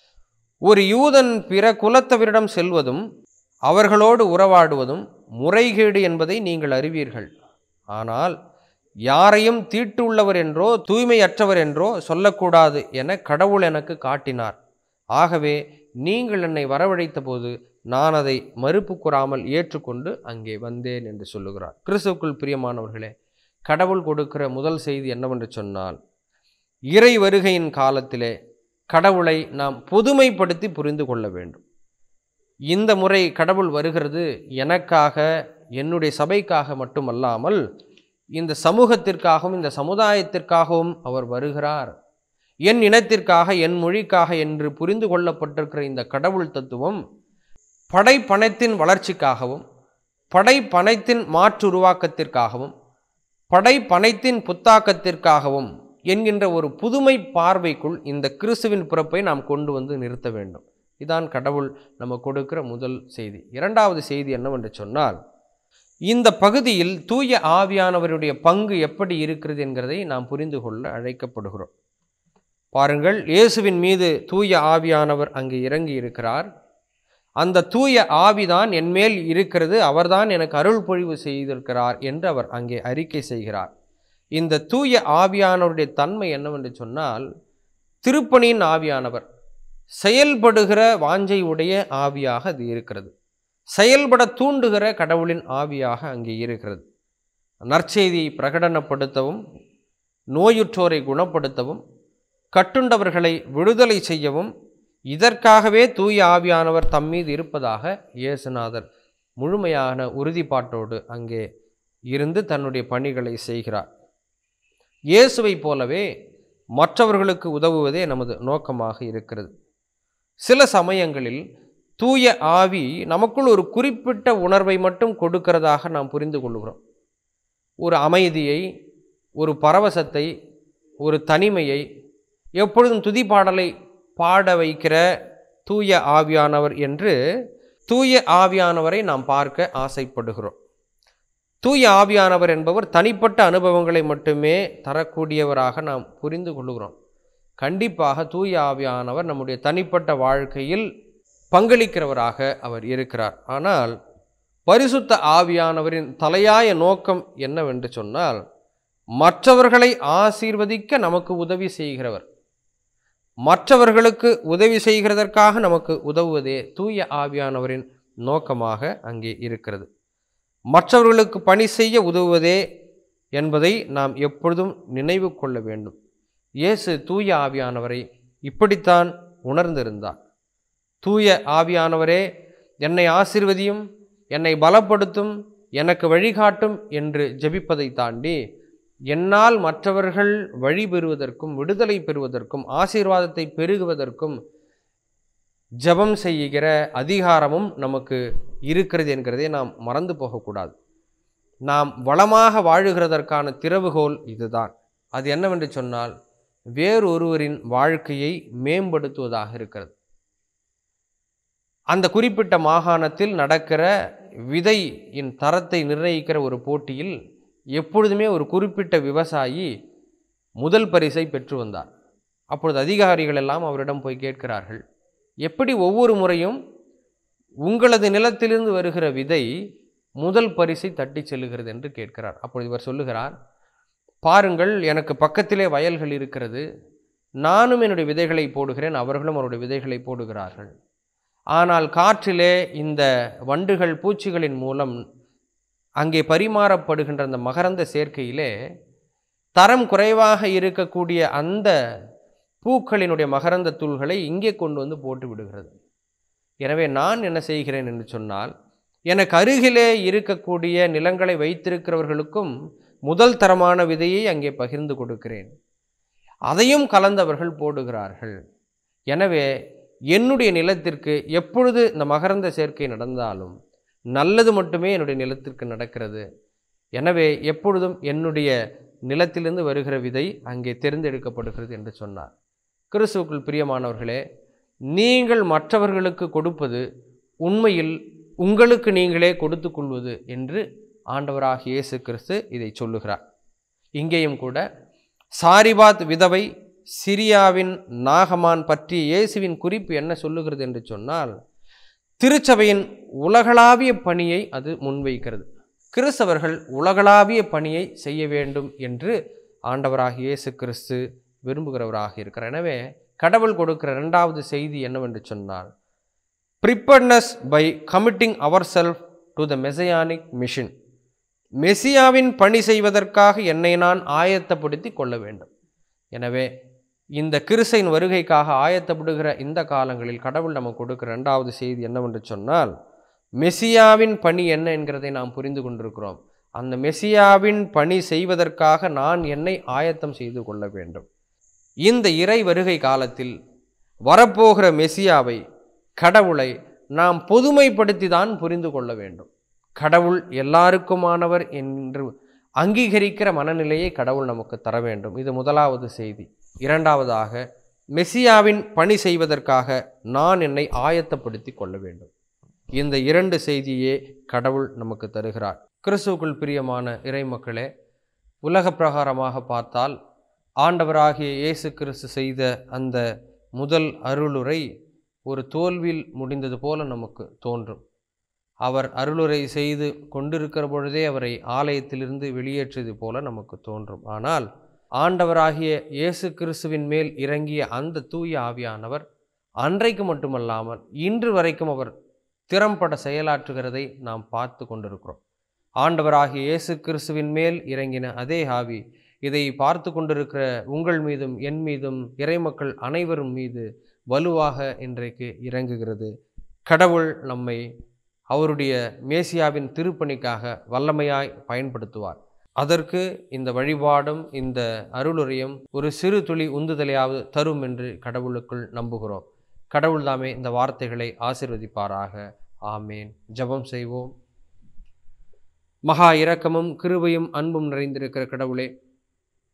ஒரு யூதன் பிற குலத்தவரிடம் செல்வதும் அவர்களோடு உறவாடுவதும் முறைகேடு என்பதை நீங்கள் அறிவீர்கள் ஆனால் யாரையும் தீட்டுள்ளவர் என்றோ தூய்மையற்றவர் என்றோ சொல்லக்கூடாது என கடவுள் எனக்கு காட்டினார் ஆகவே நீங்கள் என்னை வரவழைத்த போது நான் அதை மறுப்பு கூறாமல் ஏற்றுக்கொண்டு அங்கே வந்தேன் என்று சொல்லுகிறார் கிறிஸ்துவுக்குள் பிரியமானவர்களே கடவுள் கொடுக்கிற முதல் செய்தி என்னவென்று சொன்னால் இறை வருகையின் காலத்திலே கடவுளை நாம் பொதுமைப்படுத்தி புரிந்து கொள்ள வேண்டும் இந்த முறை கடவுள் வருகிறது எனக்காக என்னுடைய சபைக்காக மட்டுமல்லாமல் இந்த சமூகத்திற்காகவும் இந்த சமுதாயத்திற்காகவும் அவர் வருகிறார் என் இனத்திற்காக என் மொழிக்காக என்று புரிந்து கொள்ளப்பட்டிருக்கிற இந்த கடவுள் தத்துவம் படைப்பணத்தின் வளர்ச்சிக்காகவும் படைப்பணத்தின் மாற்று உருவாக்கத்திற்காகவும் படைப்பணத்தின் புத்தாக்கத்திற்காகவும் என்கின்ற ஒரு புதுமை பார்வைக்குள் இந்த கிறிஸ்துவின் பிறப்பை நாம் கொண்டு வந்து நிறுத்த வேண்டும் இதான் கடவுள் நம்ம கொடுக்கிற முதல் செய்தி இரண்டாவது செய்தி என்னவென்று சொன்னால் இந்த பகுதியில் தூய ஆவியானவருடைய பங்கு எப்படி இருக்கிறது என்கிறதை நாம் புரிந்து கொள்ள அழைக்கப்படுகிறோம் பாருங்கள் இயேசுவின் மீது தூய ஆவியானவர் அங்கே இறங்கி இருக்கிறார் அந்த தூய ஆவிதான் என்மேல் இருக்கிறது அவர்தான் எனக்கு அருள் பொழிவு செய்திருக்கிறார் என்று அவர் அங்கே அறிக்கை செய்கிறார் இந்த தூய ஆவியானவருடைய தன்மை என்னவென்று சொன்னால் திருப்பணியின் ஆவியானவர் செயல்படுகிற வாஞ்சை உடைய ஆவியாக அது இருக்கிறது செயல்பட தூண்டுகிற கடவுளின் ஆவியாக அங்கே இருக்கிறது நற்செய்தியை பிரகடனப்படுத்தவும் நோயுற்றோரை குணப்படுத்தவும் கட்டுண்டவர்களை விடுதலை செய்யவும் இதற்காகவே தூய ஆவியானவர் தம்மீது இருப்பதாக இயேசுநாதர் முழுமையான உறுதிப்பாட்டோடு அங்கே இருந்து தன்னுடைய பணிகளை செய்கிறார் இயேசுவைப் போலவே மற்றவர்களுக்கு உதவுவதே நமது நோக்கமாக இருக்கிறது சில சமயங்களில் தூய ஆவி நமக்குள் ஒரு குறிப்பிட்ட உணர்வை மட்டும் கொடுக்கிறதாக நாம் புரிந்து கொள்கிறோம் ஒரு அமைதியை ஒரு பரவசத்தை ஒரு தனிமையை எப்பொழுதும் துதி பாடலை பாட வைக்கிற தூய ஆவியானவர் என்று தூய ஆவியானவரை நாம் பார்க்க ஆசைப்படுகிறோம் தூய ஆவியானவர் என்பவர் தனிப்பட்ட அனுபவங்களை மட்டுமே தரக்கூடியவராக நாம் புரிந்து கொள்கிறோம் கண்டிப்பாக தூய ஆவியானவர் நம்முடைய தனிப்பட்ட வாழ்க்கையில் பங்களிக்கிறவராக அவர் இருக்கிறார் ஆனால் பரிசுத்த ஆவியானவரின் தலையாய நோக்கம் என்னவென்று சொன்னால் மற்றவர்களை ஆசீர்வதிக்க நமக்கு உதவி செய்கிறவர் மற்றவர்களுக்கு உதவி செய்கிறதற்காக நமக்கு உதவுவதே தூய ஆவியானவரின் நோக்கமாக அங்கே இருக்கிறது மற்றவர்களுக்கு பணி செய்ய உதவுவதே என்பதை நாம் எப்பொழுதும் நினைவு கொள்ள வேண்டும் இயேசு தூய ஆவியானவரை இப்படித்தான் உணர்ந்திருந்தார் தூய ஆவியானவரே என்னை ஆசிர்வதியும் என்னை பலப்படுத்தும் எனக்கு வழிகாட்டும் என்று ஜெபிப்பதை தாண்டி என்னால் மற்றவர்கள் வழி பெறுவதற்கும் விடுதலை பெறுவதற்கும் ஆசீர்வாதத்தை பெருகுவதற்கும் ஜெபம் செய்கிற அதிகாரமும் நமக்கு இருக்கிறது என்கிறதை நாம் மறந்து போகக்கூடாது நாம் வளமாக வாழுகிறதற்கான திறவுகோல் இதுதான் அது என்னவென்று சொன்னால் வேறொருவரின் வாழ்க்கையை மேம்படுத்துவதாக இருக்கிறது அந்த குறிப்பிட்ட மாகாணத்தில் நடக்கிற விதையின் தரத்தை நிர்ணயிக்கிற ஒரு போட்டியில் எப்பொழுதுமே ஒரு குறிப்பிட்ட விவசாயி முதல் பரிசை பெற்று வந்தார் அப்பொழுது அதிகாரிகள் எல்லாம் அவரிடம் போய் கேட்கிறார்கள் எப்படி ஒவ்வொரு முறையும் உங்களது நிலத்திலிருந்து வருகிற விதை முதல் பரிசை தட்டி செல்லுகிறது என்று கேட்கிறார் அப்பொழுது இவர் சொல்லுகிறார் பாருங்கள் எனக்கு பக்கத்திலே வயல்கள் இருக்கிறது நானும் என்னுடைய விதைகளை போடுகிறேன் அவர்களும் அவருடைய விதைகளை போடுகிறார்கள் ஆனால் காற்றிலே இந்த வண்டுகள் பூச்சிகளின் மூலம் அங்கே பரிமாறப்படுகின்ற அந்த மகரந்த சேர்க்கையிலே தரம் குறைவாக இருக்கக்கூடிய அந்த பூக்களினுடைய மகரந்த தூள்களை இங்கே கொண்டு வந்து போட்டு விடுகிறது எனவே நான் என்ன செய்கிறேன் என்று சொன்னால் எனக்கு அருகிலே இருக்கக்கூடிய நிலங்களை வைத்திருக்கிறவர்களுக்கும் முதல் தரமான விதையை அங்கே பகிர்ந்து கொடுக்கிறேன் அதையும் கலந்தவர்கள் போடுகிறார்கள் எனவே என்னுடைய நிலத்திற்கு எப்பொழுது இந்த மகரந்த சேர்க்கை நடந்தாலும் நல்லது மட்டுமே என்னுடைய நிலத்திற்கு நடக்கிறது எனவே எப்பொழுதும் என்னுடைய நிலத்திலிருந்து வருகிற விதை அங்கே தேர்ந்தெடுக்கப்படுகிறது என்று சொன்னார் கிறிஸ்துவுக்குள் பிரியமானவர்களே நீங்கள் மற்றவர்களுக்கு கொடுப்பது உண்மையில் உங்களுக்கு நீங்களே கொடுத்து கொள்வது என்று ஆண்டவராகிய இயேசு கிறிஸ்து இதை சொல்லுகிறார் இங்கேயும் கூட சாரிபாத் விதவை சிரியாவின் நாகமான் பற்றி இயேசுவின் குறிப்பு என்ன சொல்லுகிறது என்று சொன்னால் திருச்சபையின் உலகளாவிய பணியை அது முன்வைக்கிறது கிறிஸ்தவர்கள் உலகளாவிய பணியை செய்ய வேண்டும் என்று ஆண்டவராகிய இயேசு கிறிஸ்து விரும்புகிறவராக இருக்கிறார் எனவே கடவுள் கொடுக்கிற இரண்டாவது செய்தி என்னவென்று சொன்னால் preparedness by committing our self to the messianic mission மெசியாவின் பணி செய்வதற்காக என்னை நான் ஆயத்தப்படுத்தி கொள்ள வேண்டும் எனவே இந்த கிறிஸ்தையின் வருகைக்காக ஆயத்தப்படுகிற இந்த காலங்களில் கடவுள் நமக்கு கொடுக்கிற இரண்டாவது செய்தி என்னவென்று சொன்னால் மெசியாவின் பணி என்ன என்கிறதை நாம் புரிந்து கொண்டிருக்கிறோம் அந்த மெசியாவின் பணி செய்வதற்காக நான் என்னை ஆயத்தம் செய்து கொள்ள வேண்டும் இந்த இறை வருகை காலத்தில் வரப்போகிற மெசியாவை கடவுளை நாம் பொதுமைப்படுத்தி தான் புரிந்து கொள்ள வேண்டும் கடவுள் எல்லாருக்குமானவர் என்று அங்கீகரிக்கிற மனநிலையை கடவுள் நமக்கு தர வேண்டும் இது முதலாவது செய்தி இரண்டாவதாக மெசியாவின் பணி செய்வதற்காக நான் என்னை ஆயத்தப்படுத்தி கொள்ள வேண்டும் இந்த இரண்டு செய்தியே கடவுள் நமக்கு தருகிறார் கிறிஸ்துவுக்குள் பிரியமான இறைமக்களே உலக பிரகாரமாக பார்த்தால் ஆண்டவராகிய இயேசு கிறிஸ்து செய்த அந்த முதல் அருளுரை ஒரு தோல்வியில் முடிந்தது போல நமக்கு தோன்றும் அவர் அருளுரை செய்து கொண்டிருக்கிற பொழுதே அவரை ஆலயத்திலிருந்து வெளியேற்றியது போல நமக்கு தோன்றும் ஆனால் ஆண்டவராகிய இயேசு கிறிஸ்துவின் மேல் இறங்கிய அந்த தூய ஆவியானவர் அன்றைக்கு மட்டுமல்லாமல் இன்று வரைக்கும் அவர் திறம்பட செயலாற்றுகிறதை நாம் பார்த்து கொண்டிருக்கிறோம் ஆண்டவராகிய இயேசு கிறிஸ்துவின் மேல் இறங்கின அதே ஆவி இதை பார்த்து கொண்டிருக்கிற உங்கள் மீதும் என் மீதும் இறைமக்கள் அனைவரும் மீது வலுவாக இன்றைக்கு இறங்குகிறது கடவுள் நம்மை அவருடைய மேசியாவின் திருப்பணிக்காக வல்லமையாய் பயன்படுத்துவார் அதற்கு இந்த வழிபாடும் இந்த அருளுரையும் ஒரு சிறு துளி உந்துதலையாவது தரும் என்று கடவுளுக்குள் நம்புகிறோம் கடவுள் தாமே இந்த வார்த்தைகளை ஆசிர்வதிப்பாராக ஆமேன் ஜெபம் செய்வோம் மகா இரக்கமும் கிருபையும் அன்பும் நிறைந்திருக்கிற கடவுளே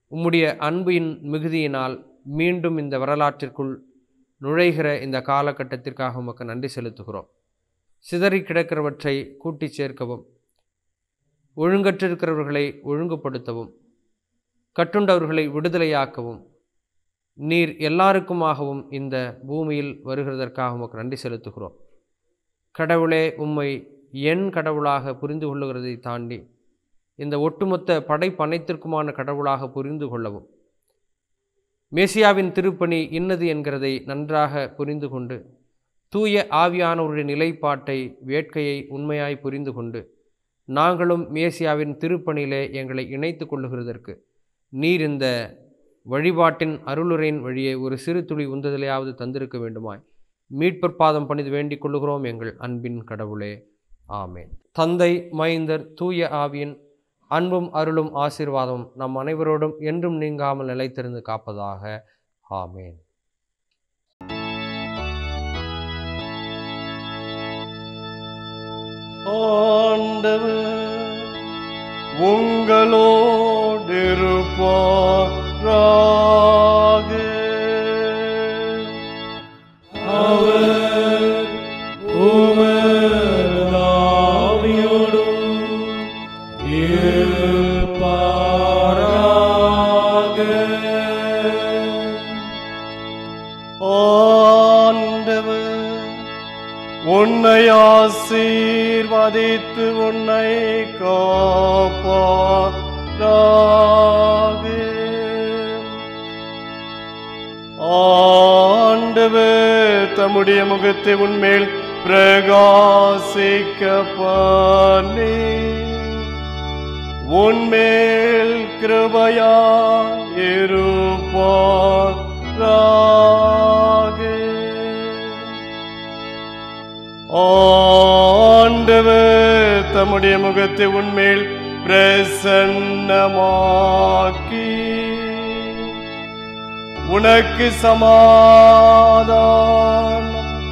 உம்முடைய அன்பின் மிகுதியினால் மீண்டும் இந்த வரலாற்றிற்குள் நுழைகிற இந்த காலகட்டத்திற்காக உமக்கு நன்றி செலுத்துகிறோம் சிதறி கிடக்கிறவற்றை கூட்டிச் சேர்க்கவும் ஒழுங்கற்றிருக்கிறவர்களை ஒழுங்குபடுத்தவும் கட்டுண்டவர்களை விடுதலையாக்கவும் நீர் எல்லாருக்குமாகவும் இந்த பூமியில் வருகிறதற்காக உமக்கு நன்றி செலுத்துகிறோம் கடவுளே உம்மை என் கடவுளாக புரிந்து கொள்ளுகிறதை தாண்டி இந்த ஒட்டுமொத்த படைப்பனைத்திற்குமான கடவுளாக புரிந்து கொள்ளவும் மேசியாவின் திருப்பணி இன்னது என்கிறதை நன்றாக புரிந்து கொண்டு தூய ஆவியானவருடைய நிலைப்பாட்டை வேட்கையை உண்மையாய் புரிந்து கொண்டு நாங்களும் மேசியாவின் திருப்பணியிலே எங்களை இணைத்து கொள்ளுகிறதற்கு நீர் இந்த வழிபாட்டின் அருளுரையின் வழியே ஒரு சிறு துளி உந்துதலையாவது தந்திருக்க வேண்டுமாய் மீட்பர் பாதம் பணிது வேண்டிக் கொள்ளுகிறோம் எங்கள் அன்பின் கடவுளே ஆமேன் தந்தை மைந்தர் தூய ஆவியின் அன்பும் அருளும் ஆசீர்வாதம் நம் அனைவரோடும் என்றும் நீங்காமல் நிலைத்திருந்து காப்பதாக ஆமேன் ஆண்டவர் உங்களோடு இருப்பாராக அவர் உமதாவியோடும் இருப்பாராக ஆண்டவர் உன்னை ஆசீர்வதித்து உன்னை காப்பாராக ஆண்டவர் தம்முடைய முகத்தை உன்மேல் பிரகாசிக்க பண்ணி உன்மேல் கிருபையா இருப்பாராக ஆண்டவர் தம்முடைய முகத்தை உன்மேல் பிரசன்னமாக்கி உனக்கு சமாதானம்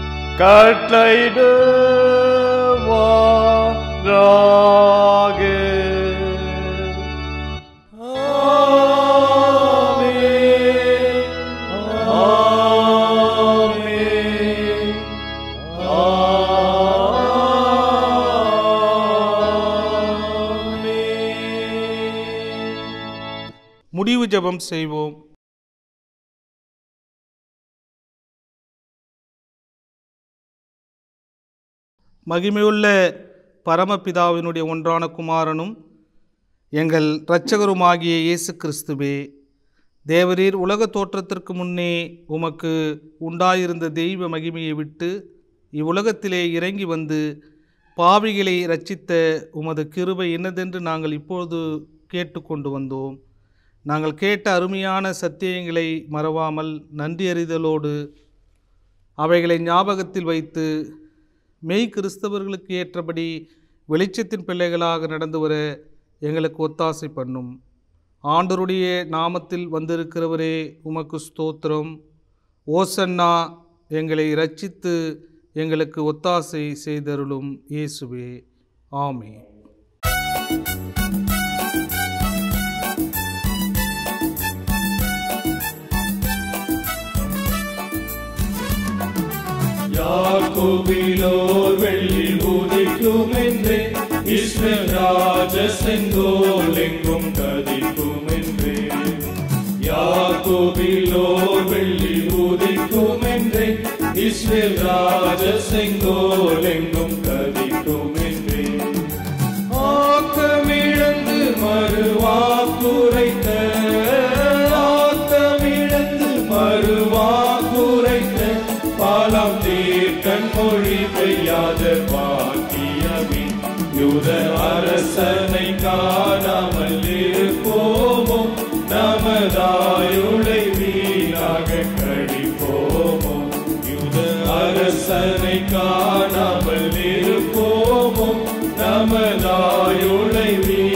கட்டளையிடுவாராக முடிவு ஜெபம் செய்வோம் மகிமையுள்ள பரமபிதாவினுடைய ஒன்றான குமாரனும் எங்கள் இரட்சகருமாகிய இயேசு கிறிஸ்துவே தேவரீர் உலக தோற்றத்திற்கு முன்னே உமக்கு உண்டாயிருந்த தெய்வ மகிமையை விட்டு இவ்வுலகத்திலே இறங்கி வந்து பாவிகளை இரட்சித்த உமது கிருபை என்னதென்று நாங்கள் இப்பொழுது கேட்டுக்கொண்டு வந்தோம் நாங்கள் கேட்ட அருமையான சத்தியங்களை மறவாமல் நன்றி அறிதலோடு அவைகளை ஞாபகத்தில் வைத்து மெய் கிறிஸ்தவர்களுக்கு ஏற்றபடி வெளிச்சத்தின் பிள்ளைகளாக நடந்து வர எங்களுக்கு ஒத்தாசை பண்ணும் ஆண்டருடைய நாமத்தில் வந்திருக்கிறவரே உமக்கு ஸ்தோத்திரம் ஓசன்னா எங்களை இரட்சித்து எங்களுக்கு ஒத்தாசை செய்தருளும் இயேசுவே ஆமே யாக்கோபிலோர் வெள்ளி உதிக்கும் என்றே இஸ்ரேல் ராஜ செங்கோல் எங்கும் கதிக்கும் என்றே யாக்கோபிலோர் வெள்ளி உதிக்கும் என்றே இஸ்ரேல் ராஜ செங்கோல் எங்கும் கதிக்கும் என்றே ஆக்கமிழந்து மறுவாக்குரைத்த ஆக்கமிழந்து மறுவாக்குரைத்த பாலாம் தீர்க்கண் மொழி பெய்யாத பாக்கியமே யூத அரசனை காணாமல் இருப்போமோ நமதாயுளை வீணாக கழிப்போமோ யூத அரசனை காணாமல் இருப்போமோ நமதாயுளை வீணாக